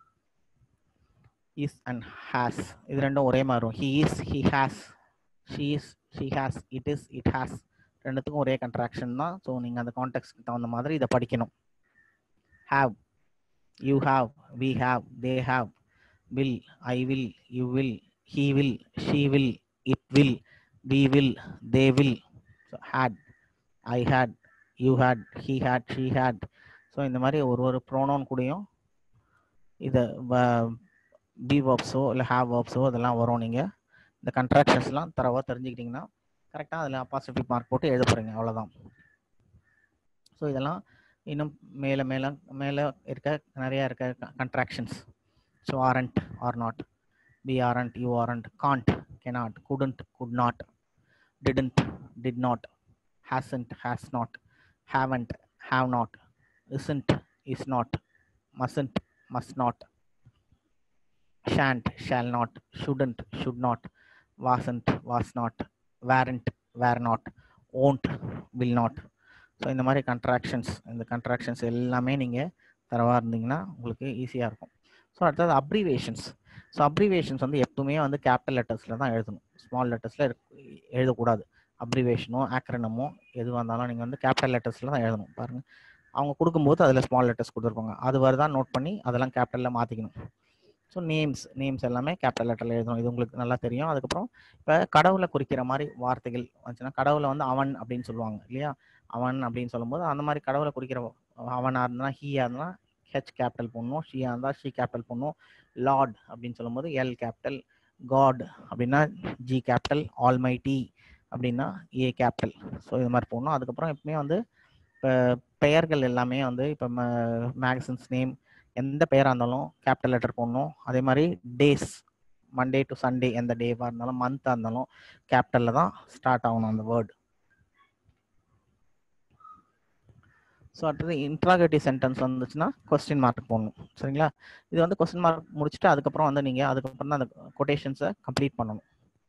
B: is and has இது ரெண்டும் ஒரே மாதிரி வரும் he is he has she is she has it is it has ரெண்டுத்துக்கும் ஒரே கண்ட்ராக்ஷன் தான் ஸோ நீங்கள் அந்த கான்டெக்ட்க்கு தகுந்த மாதிரி இதை படிக்கணும் have you have we have they have will I will you will he will she will it will we will they will so had I had you had he had she had so இந்த மாதிரி ஒரு ஒரு pronoun கூடயும் இதை B வேர்ப்ஸோ இல்லை have வேர்ப்ஸோ அதெல்லாம் வரும் நீங்கள் இந்த கண்ட்ராக்ஷன்ஸ்லாம் தரவா தெரிஞ்சுக்கிட்டிங்கன்னா கரெக்டாக அதில் அப்பாசிட்டிவ் மார்க் போட்டு எழுத போகிறீங்க அவ்வளோதான் ஸோ இதெல்லாம் இன்னும் மேலே மேலே மேலே இருக்க நிறையா இருக்க contractions so aren't are not be aren't you aren't can't cannot couldn't could not didn't did not hasn't has not haven't have not isn't is not mustn't must not shan't shall not shouldn't should not wasn't was not weren't were not won't will not so இந்த மாதிரி contractions இந்த contractions எல்லாமே நீங்கள் தரவா இருந்தீங்கன்னா உங்களுக்கு ஈஸியாக இருக்கும் ஸோ அடுத்தது அப்ரிவேஷன்ஸ் ஸோ அப்ரிவேஷன்ஸ் வந்து எப்பவுமே வந்து கேபிட்டல் லெட்டர்ஸில் தான் எழுதணும் ஸ்மால் லெட்டர்ஸில் எழுதக்கூடாது அப்ரிவேஷனோ ஆக்ரனமோ எதுவாக இருந்தாலும் நீங்கள் வந்து கேபிட்டல் லெட்டர்ஸில் தான் எழுதணும் பாருங்கள் அவங்க கொடுக்கும்போது அதில் ஸ்மால் லெட்டர்ஸ் கொடுத்துருப்பாங்க அது வருதான் நோட் பண்ணி அதெல்லாம் கேபிட்டலில் மாற்றிக்கணும் ஸோ நேம்ஸ் நேம்ஸ் எல்லாமே கேபிட்டல் லெட்டரில் எழுதணும் இது உங்களுக்கு நல்லா தெரியும் அதுக்கப்புறம் இப்போ கடவுளை குறிக்கிற மாதிரி வார்த்தைகள் வந்துச்சுன்னா கடவுளை வந்து அவன் அப்படின்னு சொல்லுவாங்க இல்லையா அவன் அப்படின்னு சொல்லும்போது அந்த மாதிரி கடவுளை குறிக்கிற அவனாக இருந்தால் ஹீயாக இருந்தால் ஹெச் கேபிட்டல் போடணும் ஷீயாக இருந்தால் ஷீ கேபிட்டல் போடணும் லார்ட் அப்படின்னு சொல்லும்போது எல் கேபிட்டல் காட் அப்படின்னா ஜி கேபிட்டல் ஆல்மைட்டி அப்படின்னா ஏ கேபிட்டல் ஸோ இது மாதிரி போடணும் அதுக்கப்புறம் எப்பவுமே வந்து இப்போ பெயர்கள் எல்லாமே வந்து இப்போ மேகசின்ஸ் நேம் எந்த பெயராக இருந்தாலும் கேபிட்டல் லெட்டர் போடணும் அதே மாதிரி டேஸ் மண்டே டு சண்டே எந்த டேவாக இருந்தாலும் மந்த்தாக இருந்தாலும் கேபிட்டலில் தான் ஸ்டார்ட் ஆகணும் அந்த வேர்டு ஸோ அடுத்தது இன்ட்ராகேட்டிவ் சென்டென்ஸ் வந்துச்சுன்னா கொஸ்டின் மார்க் போடணும் சரிங்களா இது வந்து கொஸ்டின் மார்க் முடிச்சுட்டு அதுக்கப்புறம் வந்து நீங்கள் அதுக்கப்புறம் தான் அந்த கொட்டேஷன்ஸை கம்ப்ளீட் பண்ணணும்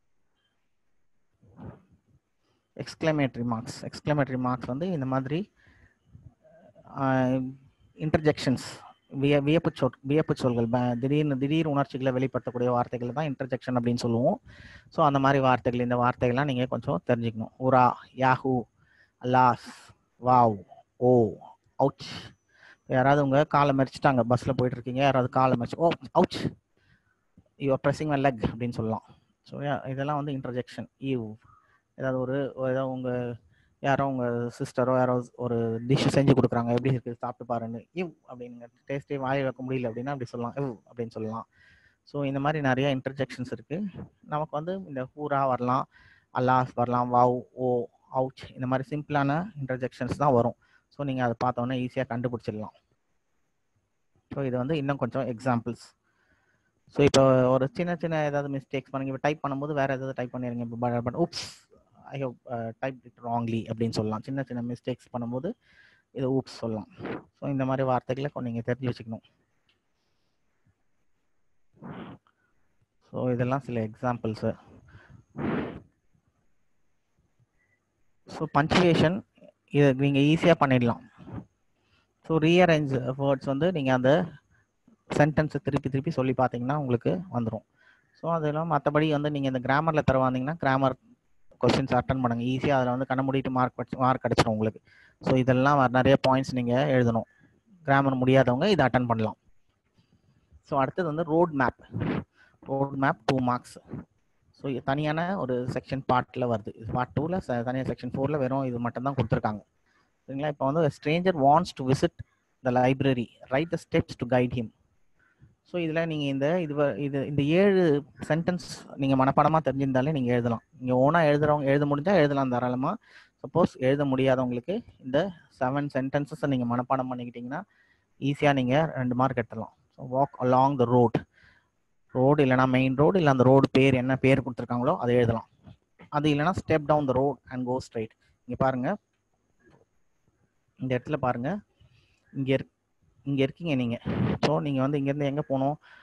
B: எக்ஸ்கிளமேட்டரி மார்க்ஸ் எக்ஸ்கிளமேட்டரி மார்க்ஸ் வந்து இந்த மாதிரி இன்டர்ஜெக்ஷன்ஸ் விய வியப்பு சொல் வியப்பு சொல்கள் ப- திடீர்னு திடீர் உணர்ச்சிகளை வெளிப்படுத்தக்கூடிய வார்த்தைகள் தான் இன்டர்ஜெக்ஷன் அப்படின்னு சொல்லுவோம் ஸோ அந்த மாதிரி வார்த்தைகள் இந்த வார்த்தைகள்லாம் நீங்கள் கொஞ்சம் தெரிஞ்சுக்கணும் hurrah yahoo alas wow oh ouch யாராவது உங்க காலை மறிச்சிட்டாங்க பஸ்ல போயிட்டு இருக்கீங்க யாராவது காலை மறிச்சு oh ouch you pressing my leg அப்படின்னு சொல்லலாம் ஸோ இதெல்லாம் வந்து இன்டர்ஜெக்ஷன் ஈவ் ஏதாவது ஒரு ஏதாவது உங்க யாரோ உங்க சிஸ்டரோ யாரோ ஒரு டிஷ் செஞ்சு கொடுக்குறாங்க எப்படி இருக்கு சாப்பிட்டு பாருன்னு இவ் அப்படிங்க டேஸ்டே வாயை வைக்க முடியல அப்படின்னா அப்படி சொல்லலாம் இவ் அப்படின்னு சொல்லலாம் ஸோ இந்த மாதிரி நிறைய இன்டர்ஜெக்ஷன்ஸ் இருக்கு நமக்கு வந்து இந்த ஹூரா வரலாம் அல்லாஸ் வரலாம் வாவ் ஓ அவுச் இந்த மாதிரி சிம்பிளான இன்டர்ஜெக்ஷன்ஸ் தான் வரும் ஸோ நீங்கள் அதை பார்த்தோன்னே ஈஸியாக கண்டுபிடிச்சிடலாம் ஸோ இது வந்து இன்னும் கொஞ்சம் எக்ஸாம்பிள்ஸ் ஸோ இப்போ ஒரு சின்ன சின்ன ஏதாவது மிஸ்டேக்ஸ் பண்ணுங்க இப்போ டைப் பண்ணும்போது வேற ஏதாவது டைப் பண்ணிடுங்க இப்போ but oops I have type it wrongly அப்படின்னு சொல்லலாம் சின்ன சின்ன மிஸ்டேக்ஸ் பண்ணும்போது இது ஊப்ஸ் சொல்லலாம் ஸோ இந்த மாதிரி வார்த்தைகளை கொஞ்சம் நீங்கள் தெரிஞ்சு வச்சுக்கணும் ஸோ இதெல்லாம் சில எக்ஸாம்பிள்ஸு ஸோ பஞ்சுவேஷன் இதை நீங்கள் ஈஸியாக பண்ணிடலாம் ஸோ ரீஅரேஞ்ச் வேர்ட்ஸ் வந்து நீங்கள் அந்த சென்டென்ஸை திருப்பி திருப்பி சொல்லி பார்த்தீங்கன்னா உங்களுக்கு வந்துடும் ஸோ அதெல்லாம் மற்றபடி வந்து நீங்கள் இந்த கிராமரில் தர வந்தீங்கன்னா கிராமர் கொஸ்டின்ஸ் அட்டன் பண்ணுங்க ஈஸியாக அதில் வந்து கண்ண மூடிட்டு மார்க் மார்க் கிடச்சிடும் உங்களுக்கு ஸோ இதெல்லாம் வர- நிறைய பாயிண்ட்ஸ் நீங்கள் எழுதணும் கிராமர் முடியாதவங்க இதை அட்டன் பண்ணலாம் ஸோ அடுத்தது வந்து road map road map two marks so தனியான ஒரு செக்ஷன் பார்ட்டில் வருது பார்ட் டூவில் தனியாக செக்ஷன் ஃபோரில் வெறும் இது மட்டும் தான் கொடுத்துருக்காங்க சரிங்களா இப்போ வந்து stranger wants to visit the library write the steps to guide him so இதில் நீங்கள் இந்த இது வ- இது இந்த ஏழு சென்டென்ஸ் நீங்கள் மனப்பாடமாக தெரிஞ்சிருந்தாலே நீங்கள் எழுதலாம் நீங்கள் ஓனாக எழுதுறவங்க எழுத முடிஞ்சால் எழுதலாம் தாராளமாக சப்போஸ் எழுத முடியாதவங்களுக்கு இந்த செவன் சென்டென்சஸை நீங்கள் மனப்பாடம் பண்ணிக்கிட்டீங்கன்னா ஈஸியாக நீங்கள் ரெண்டு மார்க் எடுத்துடலாம் so walk along the road road இல்லைனா மெயின் ரோடு இல்லை அந்த ரோடு பேர் என்ன பேர் கொடுத்துருக்காங்களோ அதை எழுதலாம் அது இல்லைனா step down the road and go straight இங்கே பாருங்க இந்த இடத்துல பாருங்க இங்கே இருக் இங்கே இருக்கீங்க நீங்கள் ஸோ நீங்கள் வந்து இங்கேருந்து எங்கே போகணும்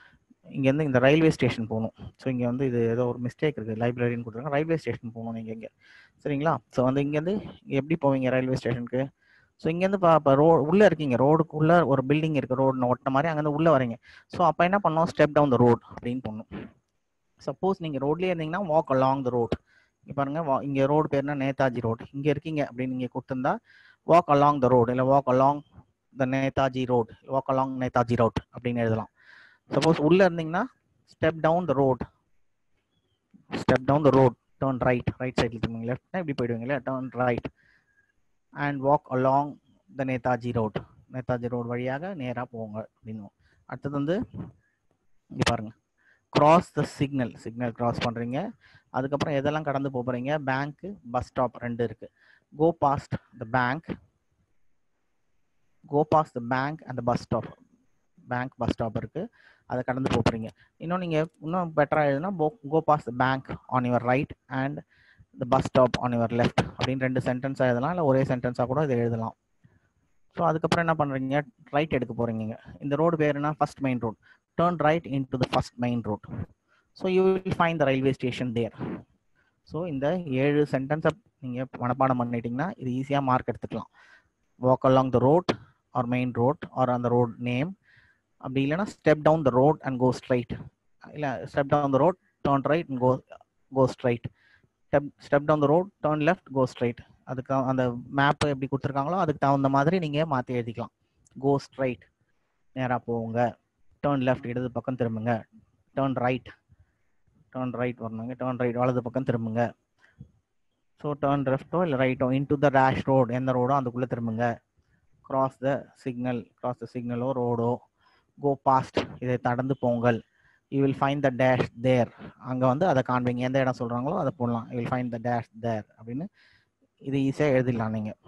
B: இங்கேருந்து இந்த ரயில்வே ஸ்டேஷன் போகணும் ஸோ இங்கே வந்து இது ஏதோ ஒரு மிஸ்டேக் இருக்குது லைப்ரரின்னு கொடுத்துருக்காங்க ரயில்வே ஸ்டேஷன் போகணும் நீங்கள் இங்கே சரிங்களா ஸோ வந்து இங்கேருந்து எப்படி போவீங்க ரயில்வே ஸ்டேஷனுக்கு ஸோ இங்கேருந்து இப்போ இப்போ ரோ உள்ளே இருக்கீங்க ரோடுக்குள்ளே ஒரு பில்டிங் இருக்குது ரோடு ஒட்டின மாதிரி அங்கேருந்து உள்ளே வரீங்க ஸோ அப்போ என்ன பண்ணோம் ஸ்டெப் டவுன் த ரோட் அப்படின்னு பண்ணணும் சப்போஸ் நீங்கள் ரோட்லேயே இருந்தீங்கன்னா வாக் அலாங் த ரோட் இங்கே பாருங்க வா இங்கே ரோடு பேர்னா நேதாஜி ரோடு இங்கே இருக்கீங்க அப்படின்னு நீங்கள் கொடுத்துருந்தா வாக் அலாங் த ரோடு இல்லை walk along the Netaji road walk along Netaji road அப்படின்னு எழுதலாம் சப்போஸ் உள்ளே இருந்தீங்கன்னா step down the road step down the road turn right right சைடில் திரும்புங்க லெஃப்ட்னா இப்படி போயிடுவீங்களா turn right and walk along the Netaji road Netaji road வழியாக நேராக போங்க அப்படின்னு அடுத்தது வந்து இங்கே பாருங்க cross the signal signal cross பண்ணுறீங்க அதுக்கப்புறம் எதெல்லாம் கடந்து போகிறீங்க பேங்க்கு பஸ் ஸ்டாப் ரெண்டு இருக்குது go past the bank go past the bank and bus stop bank bus stop இருக்குது அதை கடந்து போகிறீங்க இன்னும் நீங்கள் இன்னும் பெட்டராக எழுதுனா go pass the bank on your right and the bus stop on your left அப்படின்னு ரெண்டு சென்டென்ஸாக எழுதலாம் இல்லை ஒரே சென்டென்ஸாக கூட இதை எழுதலாம் ஸோ அதுக்கப்புறம் என்ன பண்ணுறீங்க ரைட் எடுக்க போகிறீங்க இந்த ரோடு பேருனா first main road turn right into the first main road so you will find the railway station there so இந்த ஏழு சென்டென்ஸை நீங்கள் மனப்பாடம் பண்ணிட்டீங்கன்னா இது ஈஸியாக மார்க் எடுத்துக்கலாம் walk along the road or main road or அந்த ரோட் நேம் அப்படி இல்லைன்னா step down the road and go straight இல்லை step down the road turn right and go go straight step step down the road turn left go straight அதுக்கு அந்த map எப்படி கொடுத்துருக்காங்களோ அதுக்கு தகுந்த மாதிரி நீங்கள் மாற்றி எழுதிக்கலாம் கோ ஸ்ட்ரைட் நேராக போங்க டேர்ன் லெஃப்ட் இடது பக்கம் திரும்புங்க டேர்ன் ரைட் டேர்ன் ரைட் வரணுங்க டேர்ன் ரைட் வலது பக்கம் திரும்புங்க ஸோ டேர்ன் லெஃப்ட்டோ இல்லை ரைட்டோ இன் டு த ரேஷ் ரோடு எந்த ரோடோ அதுக்குள்ளே திரும்புங்க cross the signal cross the சிக்னலோ ரோடோ கோ பாஸ்ட் இதை கடந்து போங்கள் you will find the dash there அங்கே வந்து அதை காண்பீங்க எந்த இடம் சொல்கிறாங்களோ அதை போடலாம் you will find the dash there அப்படின்னு இது ஈஸியாக எழுதிடலாம் நீங்கள்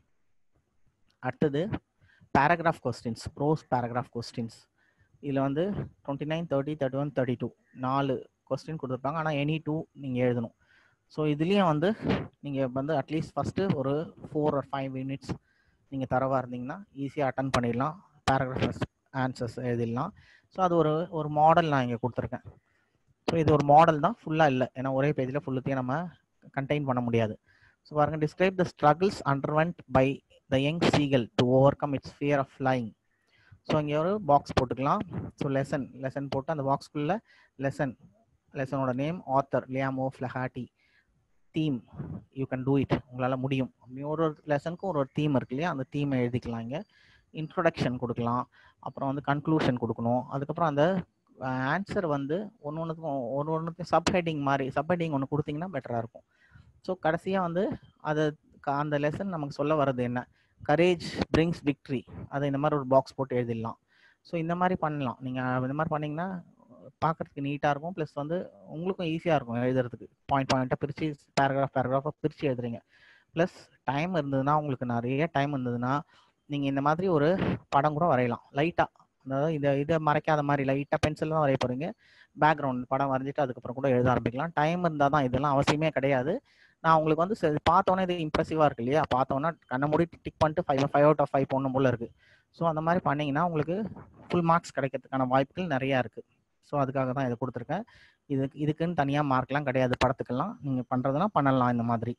B: அடுத்தது paragraph questions prose paragraph questions இதில் வந்து twenty nine thirty thirty one thirty two நாலு கொஸ்டின் கொடுத்துருப்பாங்க ஆனால் எனி டூ நீங்கள் எழுதணும் ஸோ இதுலேயும் வந்து நீங்கள் வந்து அட்லீஸ்ட் ஃபஸ்ட்டு ஒரு ஃபோர் ஆர் ஃபைவ் மினிட்ஸ் நீங்கள் தரவாக இருந்தீங்கன்னா ஈஸியாக அட்டன் பண்ணிடலாம் பேராகிராஃப் ஆன்சர்ஸ் எழுதிடலாம் ஸோ அது ஒரு ஒரு மாடல் நான் இங்கே கொடுத்துருக்கேன் ஸோ இது ஒரு மாடல் தான் ஃபுல்லாக இல்லை ஏன்னா ஒரே பேஜில் ஃபுல்லுத்தையும் நம்ம கண்டெயின் பண்ண முடியாது ஸோ பாருங்க describe the struggles underwent by the young seagull to overcome its fear of flying so இங்கே ஒரு பாக்ஸ் போட்டுக்கலாம் ஸோ லெசன் லெசன் போட்டு அந்த பாக்ஸ்க்குள்ளே லெசன் லெசனோட name author Liam O'Flaherty theme you can do it உங்களால் முடியும் அப்படி ஒரு ஒரு லெசனுக்கும் ஒரு ஒரு தீம் இருக்கு இல்லையா அந்த தீமை எழுதிக்கலாம் இங்கே இன்ட்ரொடக்ஷன் கொடுக்கலாம் அப்புறம் வந்து கன்க்ளூஷன் கொடுக்கணும் அதுக்கப்புறம் அந்த ஆன்சர் வந்து ஒன்று ஒன்றுக்கும் ஒரு ஒன்றுக்கும் சப்ஹெட்டிங் மாதிரி சப்ஹெட்டிங் ஒன்று கொடுத்தீங்கன்னா பெட்டராக இருக்கும் ஸோ கடைசியாக வந்து அது அந்த லெசன் நமக்கு சொல்ல வர்றது என்ன கரேஜ் பிரிங்ஸ் விக்ட்ரி அதை இந்த மாதிரி ஒரு பாக்ஸ் போட்டு எழுதிடலாம் ஸோ இந்த மாதிரி பண்ணலாம் நீங்கள் இந்த மாதிரி பண்ணிங்கன்னா பார்க்குறதுக்கு நீட்டாக இருக்கும் ப்ளஸ் வந்து உங்களுக்கும் ஈஸியாக இருக்கும் எழுதுறதுக்கு பாயிண்ட் பாயிண்ட்டாக பிரித்து பேராகிராஃப் பேராகிராஃபாக பிரித்து எழுதுறீங்க ப்ளஸ் டைம் இருந்ததுன்னா உங்களுக்கு நிறைய டைம் இருந்ததுன்னா நீங்கள் இந்த மாதிரி ஒரு படம் கூட வரையலாம் லைட்டாக அதாவது இதை இதை மறைக்காத மாதிரி லைட்டாக பென்சில் தான் வரைய போகிறீங்க பேக்ரவுண்ட் படம் வரைஞ்சிட்டு அதுக்கப்புறம் கூட எழுத ஆரம்பிக்கலாம் டைம் இருந்தால் தான் இதெல்லாம் அவசியமே கிடையாது நான் உங்களுக்கு வந்து சரி பார்த்தோன்னே இது இம்ப்ரெசிவாக இருக்கு இல்லையா பார்த்தோன்னா கண்ணை மூடி டிக் பண்ணிட்டு five five out of five போடணும் போல இருக்குது ஸோ அந்த மாதிரி பண்ணிங்கன்னா உங்களுக்கு ஃபுல் மார்க்ஸ் கிடைக்கிறதுக்கான வாய்ப்புகள் நிறையா இருக்குது ஸோ அதுக்காக தான் இதை கொடுத்துருக்கேன் இதுக்கு இதுக்குன்னு தனியாக மார்க்லாம் கிடையாது படத்துக்கெல்லாம் நீங்கள் பண்ணுறதுனா பண்ணலாம் இந்த மாதிரி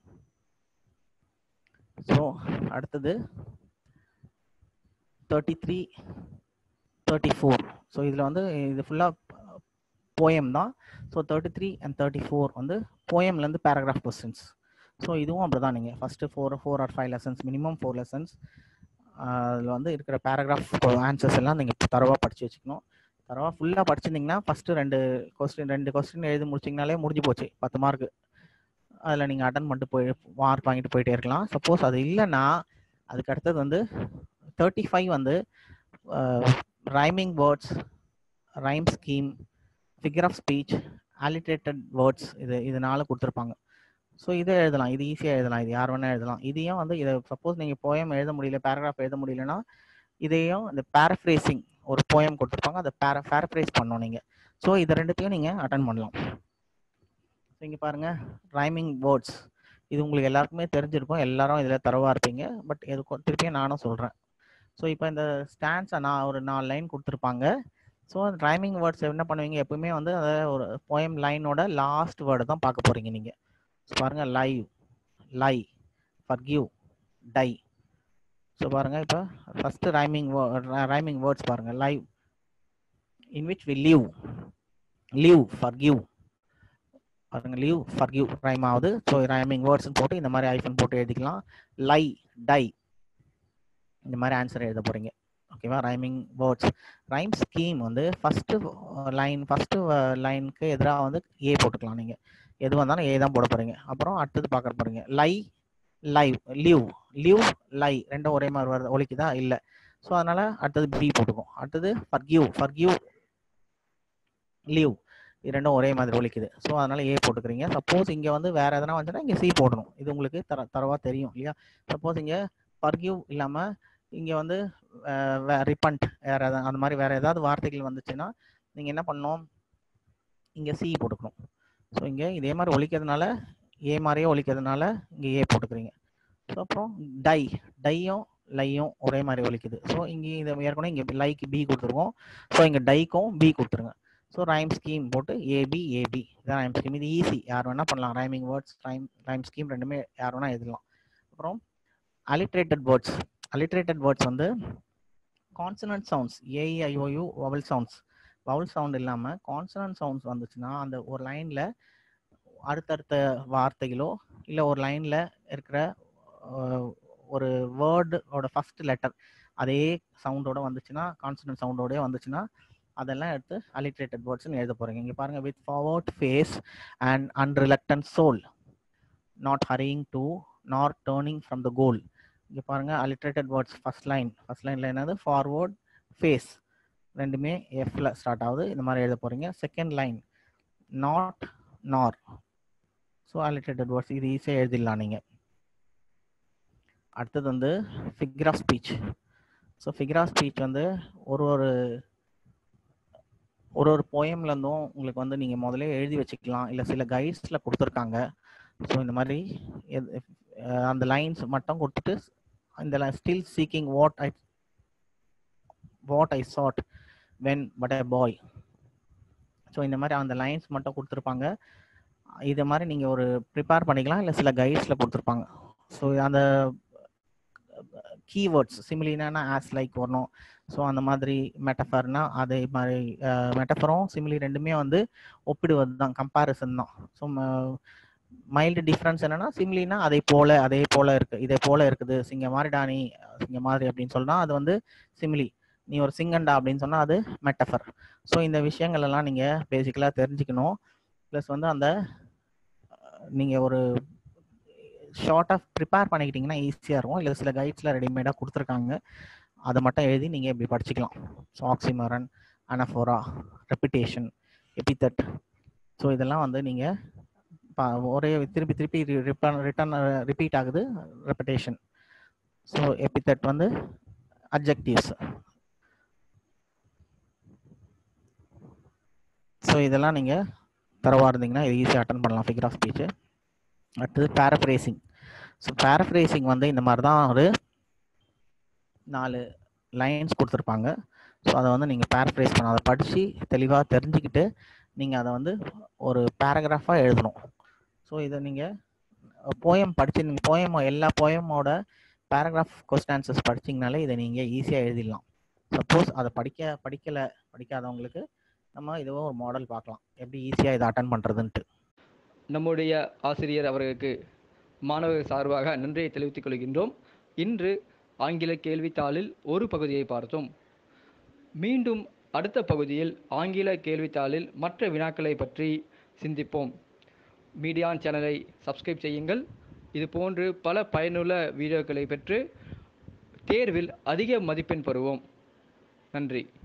B: ஸோ அடுத்தது thirty three thirty four so இதில் வந்து இது ஃபுல்லாக போயம் தான் so thirty three and thirty four வந்து போயம்லேருந்து பேராகிராஃப் கொஸ்டின்ஸ் ஸோ இதுவும் அப்படி தான் நீங்கள் first four four or five lessons minimum four lessons அதில் வந்து இருக்கிற பேராகிராஃப் ஆன்சர்ஸ் எல்லாம் நீங்கள் தரவாக படித்து வச்சுக்கணும் தரவாக ஃபுல்லாக படிச்சிருந்தீங்கன்னா ஃபஸ்ட்டு ரெண்டு கொஸ்டின் ரெண்டு கொஸ்டின் எழுதி முடிச்சிங்கனாலே முடிஞ்சு போச்சு பத்து மார்க்கு அதில் நீங்கள் அட்டன் பண்ணிட்டு போய் மார்க் வாங்கிட்டு போயிட்டே இருக்கலாம் சப்போஸ் அது இல்லைன்னா அதுக்கு அடுத்தது வந்து தேர்ட்டி ஃபைவ் வந்து rhyming words rhyme scheme figure of speech alliterated words இது இதனால கொடுத்துருப்பாங்க ஸோ இதை எழுதலாம் இது ஈஸியாக எழுதலாம் இது யார் வேணால் எழுதலாம் இதையும் வந்து இதை சப்போஸ் நீங்கள் போயம் எழுத முடியல பேராகிராஃப் எழுத முடியலன்னா இதையும் இந்த பேரஃப்ரேசிங் ஒரு போயம் கொடுத்துருப்பாங்க அதை பேர பேரஃப்ரேஸ் பண்ணணும் நீங்கள் ஸோ இது ரெண்டுத்தையும் நீங்கள் அட்டன் பண்ணலாம் ஸோ இங்கே பாருங்கள் ரைமிங் வேர்ட்ஸ் இது உங்களுக்கு எல்லாருக்குமே தெரிஞ்சிருக்கும் எல்லாரும் இதில் தரவாக இருப்பீங்க பட் எதுக்கும் திருப்பியும் நானும் சொல்கிறேன் ஸோ இப்போ இந்த ஸ்டான்ஸை நான் ஒரு நாலு லைன் கொடுத்துருப்பாங்க ஸோ ரைமிங் வேர்ட்ஸ் என்ன பண்ணுவீங்க எப்பவுமே வந்து அதை ஒரு போயம் லைனோட லாஸ்ட் வேர்டு தான் பார்க்க போகிறீங்க நீங்கள் பாருங்கள் live lie forgive die so பாருங்கள் இப்போ ஃபஸ்ட்டு ரைமிங் ரைமிங் வேர்ட்ஸ் பாருங்கள் live in which we live live forgive பாருங்க லிவ் ஃபர்கிவ் ரைம் ஆகுது ஸோ ரைமிங் வேர்ட்ஸ்னு போட்டு இந்த மாதிரி ஐஃபன் போட்டு எழுதிக்கலாம் லை டை இந்த மாதிரி ஆன்சர் எழுத போகிறீங்க ஓகேவா ரைமிங் வேர்ட்ஸ் ரைம் ஸ்கீம் வந்து ஃபஸ்ட்டு லைன் ஃபஸ்ட்டு லைனுக்கு எதிராக வந்து ஏ போட்டுக்கலாம் நீங்கள் எது வந்தாலும் ஏ தான் போட போகிறீங்க அப்புறம் அடுத்தது பார்க்க போகிறீங்க lie live live live lie ரெண்டும் ஒரே மாதிரி வருது ஒலிக்குதா இல்லை ஸோ அதனால் அடுத்தது பி போட்டுக்கும் அடுத்தது ஃபர்கியூ ஃபர்கியூ லிவ் இது ரெண்டும் ஒரே மாதிரி ஒலிக்குது ஸோ அதனால் ஏ போட்டுக்கிறீங்க சப்போஸ் இங்கே வந்து வேறு எதனா வந்துச்சுன்னா இங்கே சி போடணும் இது உங்களுக்கு தர தரவாக தெரியும் இல்லையா சப்போஸ் இங்கே ஃபர்கியூ இல்லாமல் இங்கே வந்து ரிப்பண்ட் வேறு எதாவது அந்த மாதிரி வேறு ஏதாவது வார்த்தைகள் வந்துச்சுன்னா நீங்கள் என்ன பண்ணணும் இங்கே சி போட்டுக்கணும் ஸோ இங்கே இதே மாதிரி ஒழிக்கிறதுனால ஏ மாதிரியே ஒழிக்கிறதுனால இங்கே ஏ போட்டுக்கிறீங்க ஸோ அப்புறம் டை டையும் லையும் ஒரே மாதிரி ஒழிக்குது ஸோ இங்கே இதை ஏற்கனவே இங்கே லைக்கு பி கொடுத்துருக்கோம் ஸோ இங்கே டைக்கும் பி கொடுத்துருங்க ஸோ ரைம் ஸ்கீம் போட்டு ஏபி ஏபி இதான் ரைம் ஸ்கீம் இது ஈஸி யார் வேணால் பண்ணலாம் rhyming words rhyme rhyme scheme ரெண்டுமே யார் வேணால் எழுதலாம் அப்புறம் அலிட்ரேட்டட் வேர்ட்ஸ் அலிட்ரேட்டட் வேர்ட்ஸ் வந்து consonant sounds AEIOU vowel sounds vowel sound இல்லாமல் கான்சனன்ட் சவுண்ட்ஸ் வந்துச்சுன்னா அந்த ஒரு லைனில் அடுத்தடுத்த வார்த்தைகளோ இல்லை ஒரு லைனில் இருக்கிற ஒரு வேர்டோட ஃபர்ஸ்ட் லெட்டர் அதே சவுண்டோட வந்துச்சுன்னா கான்சனன்ட் சவுண்டோடய வந்துச்சுன்னா அதெல்லாம் எடுத்து அலிட்ரேட்டட் வேர்ட்ஸ்னு எழுத போகிறீங்க இங்கே பாருங்கள் with forward face and unreluctant soul not hurrying to not turning from the goal இங்கே பாருங்கள் alliterated words first line first லைனில் என்னது ஃபார்வர்ட் ஃபேஸ் ரெண்டுமே எஃப்ல ஸ்டார்ட் ஆகுது இந்த மாதிரி எழுத போகிறீங்க second line not nor so alliterated words இது ஈஸியாக எழுதிடலாம் நீங்கள் அடுத்தது வந்து figure of speech so figure of speech வந்து ஒரு ஒரு ஒரு ஒரு போயம்லேருந்தும் உங்களுக்கு வந்து நீங்கள் முதல்ல எழுதி வச்சுக்கலாம் இல்லை சில கைட்ஸில் கொடுத்துருக்காங்க ஸோ இந்த மாதிரி அந்த லைன்ஸ் மட்டும் கொடுத்துட்டு இந்த still seeking what I what I sought when but I boy so இந்த மாதிரி அந்த லைன்ஸ் மட்டும் கொடுத்துருப்பாங்க இதை மாதிரி நீங்கள் ஒரு ப்ரிப்பேர் பண்ணிக்கலாம் இல்லை சில கைட்ஸில் கொடுத்துருப்பாங்க ஸோ அந்த கீவேர்ட்ஸ் சிமிலினா ஆஸ் லைக் வரணும் ஸோ அந்த மாதிரி மெட்டஃபர்னா அதே மாதிரி மெட்டஃபரும் சிமிலி ரெண்டுமே வந்து ஒப்பிடுவது தான் கம்பேரிசன் தான் ஸோ மைல்டு டிஃப்ரென்ஸ் என்னன்னா சிம்லினா அதே போல அதே போல இருக்கு இதே போல இருக்குது சிங்க மாதிரிடா நீ சிங்க மாதிரி அப்படின்னு சொன்னா அது வந்து சிமிலி நீ ஒரு சிங்கண்டா அப்படின்னு சொன்னா அது மெட்டஃபர் ஸோ இந்த விஷயங்கள் எல்லாம் நீங்க பேசிக்கலா தெரிஞ்சுக்கணும் ப்ளஸ் வந்து அந்த நீங்க ஒரு ஷார்ட்டாக ப்ரிப்பேர் பண்ணிக்கிட்டிங்கன்னா ஈஸியாக இருக்கும் இல்லை சில கைட்ஸில் ரெடிமேடாக கொடுத்துருக்காங்க அதை மட்டும் எழுதி நீங்கள் இப்படி படிச்சுக்கலாம் so oxymoron anaphora repetition epithet so இதெல்லாம் வந்து நீங்கள் ஒரே திருப்பி திருப்பி ரிட்டர்ன் ரிட்டர்ன் ரிப்பீட் ஆகுது ரெப்பிட்டேஷன் ஸோ எபித்தட் வந்து அப்ஜெக்டிவ்ஸ் ஸோ இதெல்லாம் நீங்கள் தரவாக இருந்தீங்கன்னா இது ஈஸியாக அட்டன் பண்ணலாம் ஃபிகர் ஆஃப் ஸ்பீச்சு அடுத்தது பேரஃப்ரேசிங் ஸோ பேரஃப்ரேசிங் வந்து இந்த மாதிரி தான் ஒரு நாலு லைன்ஸ் கொடுத்துருப்பாங்க ஸோ அதை வந்து நீங்கள் பேரஃப்ரேஸ் பண்ண அதை படித்து தெளிவாக தெரிஞ்சுக்கிட்டு நீங்கள் அதை வந்து ஒரு பேராகிராஃபாக எழுதணும் ஸோ இதை நீங்கள் போயம் படித்து நீங்கள் போயம் எல்லா போயமோட பேராகிராஃப் கொஸ்டின் ஆன்சர்ஸ் படிச்சிங்கனாலே இதை நீங்கள் ஈஸியாக எழுதிடலாம் சப்போஸ் அதை படிக்க படிக்கலை படிக்காதவங்களுக்கு நம்ம இதுவும் ஒரு மாடல் பார்க்கலாம் எப்படி ஈஸியாக இதை அட்டன் பண்ணுறதுன்ட்டு
A: நம்முடைய ஆசிரியர் அவர்களுக்கு மாணவர்கள் சார்பாக நன்றியை தெரிவித்துக் கொள்கின்றோம் இன்று ஆங்கில கேள்வித்தாளில் ஒரு பகுதியை பார்த்தோம் மீண்டும் அடுத்த பகுதியில் ஆங்கில கேள்வித்தாளில் மற்ற வினாக்களை பற்றி சிந்திப்போம் மீடியான் சேனலை சப்ஸ்கிரைப் செய்யுங்கள் இது போன்று பல பயனுள்ள வீடியோக்களை பெற்று தேர்வில் அதிக மதிப்பெண் பெறுவோம் நன்றி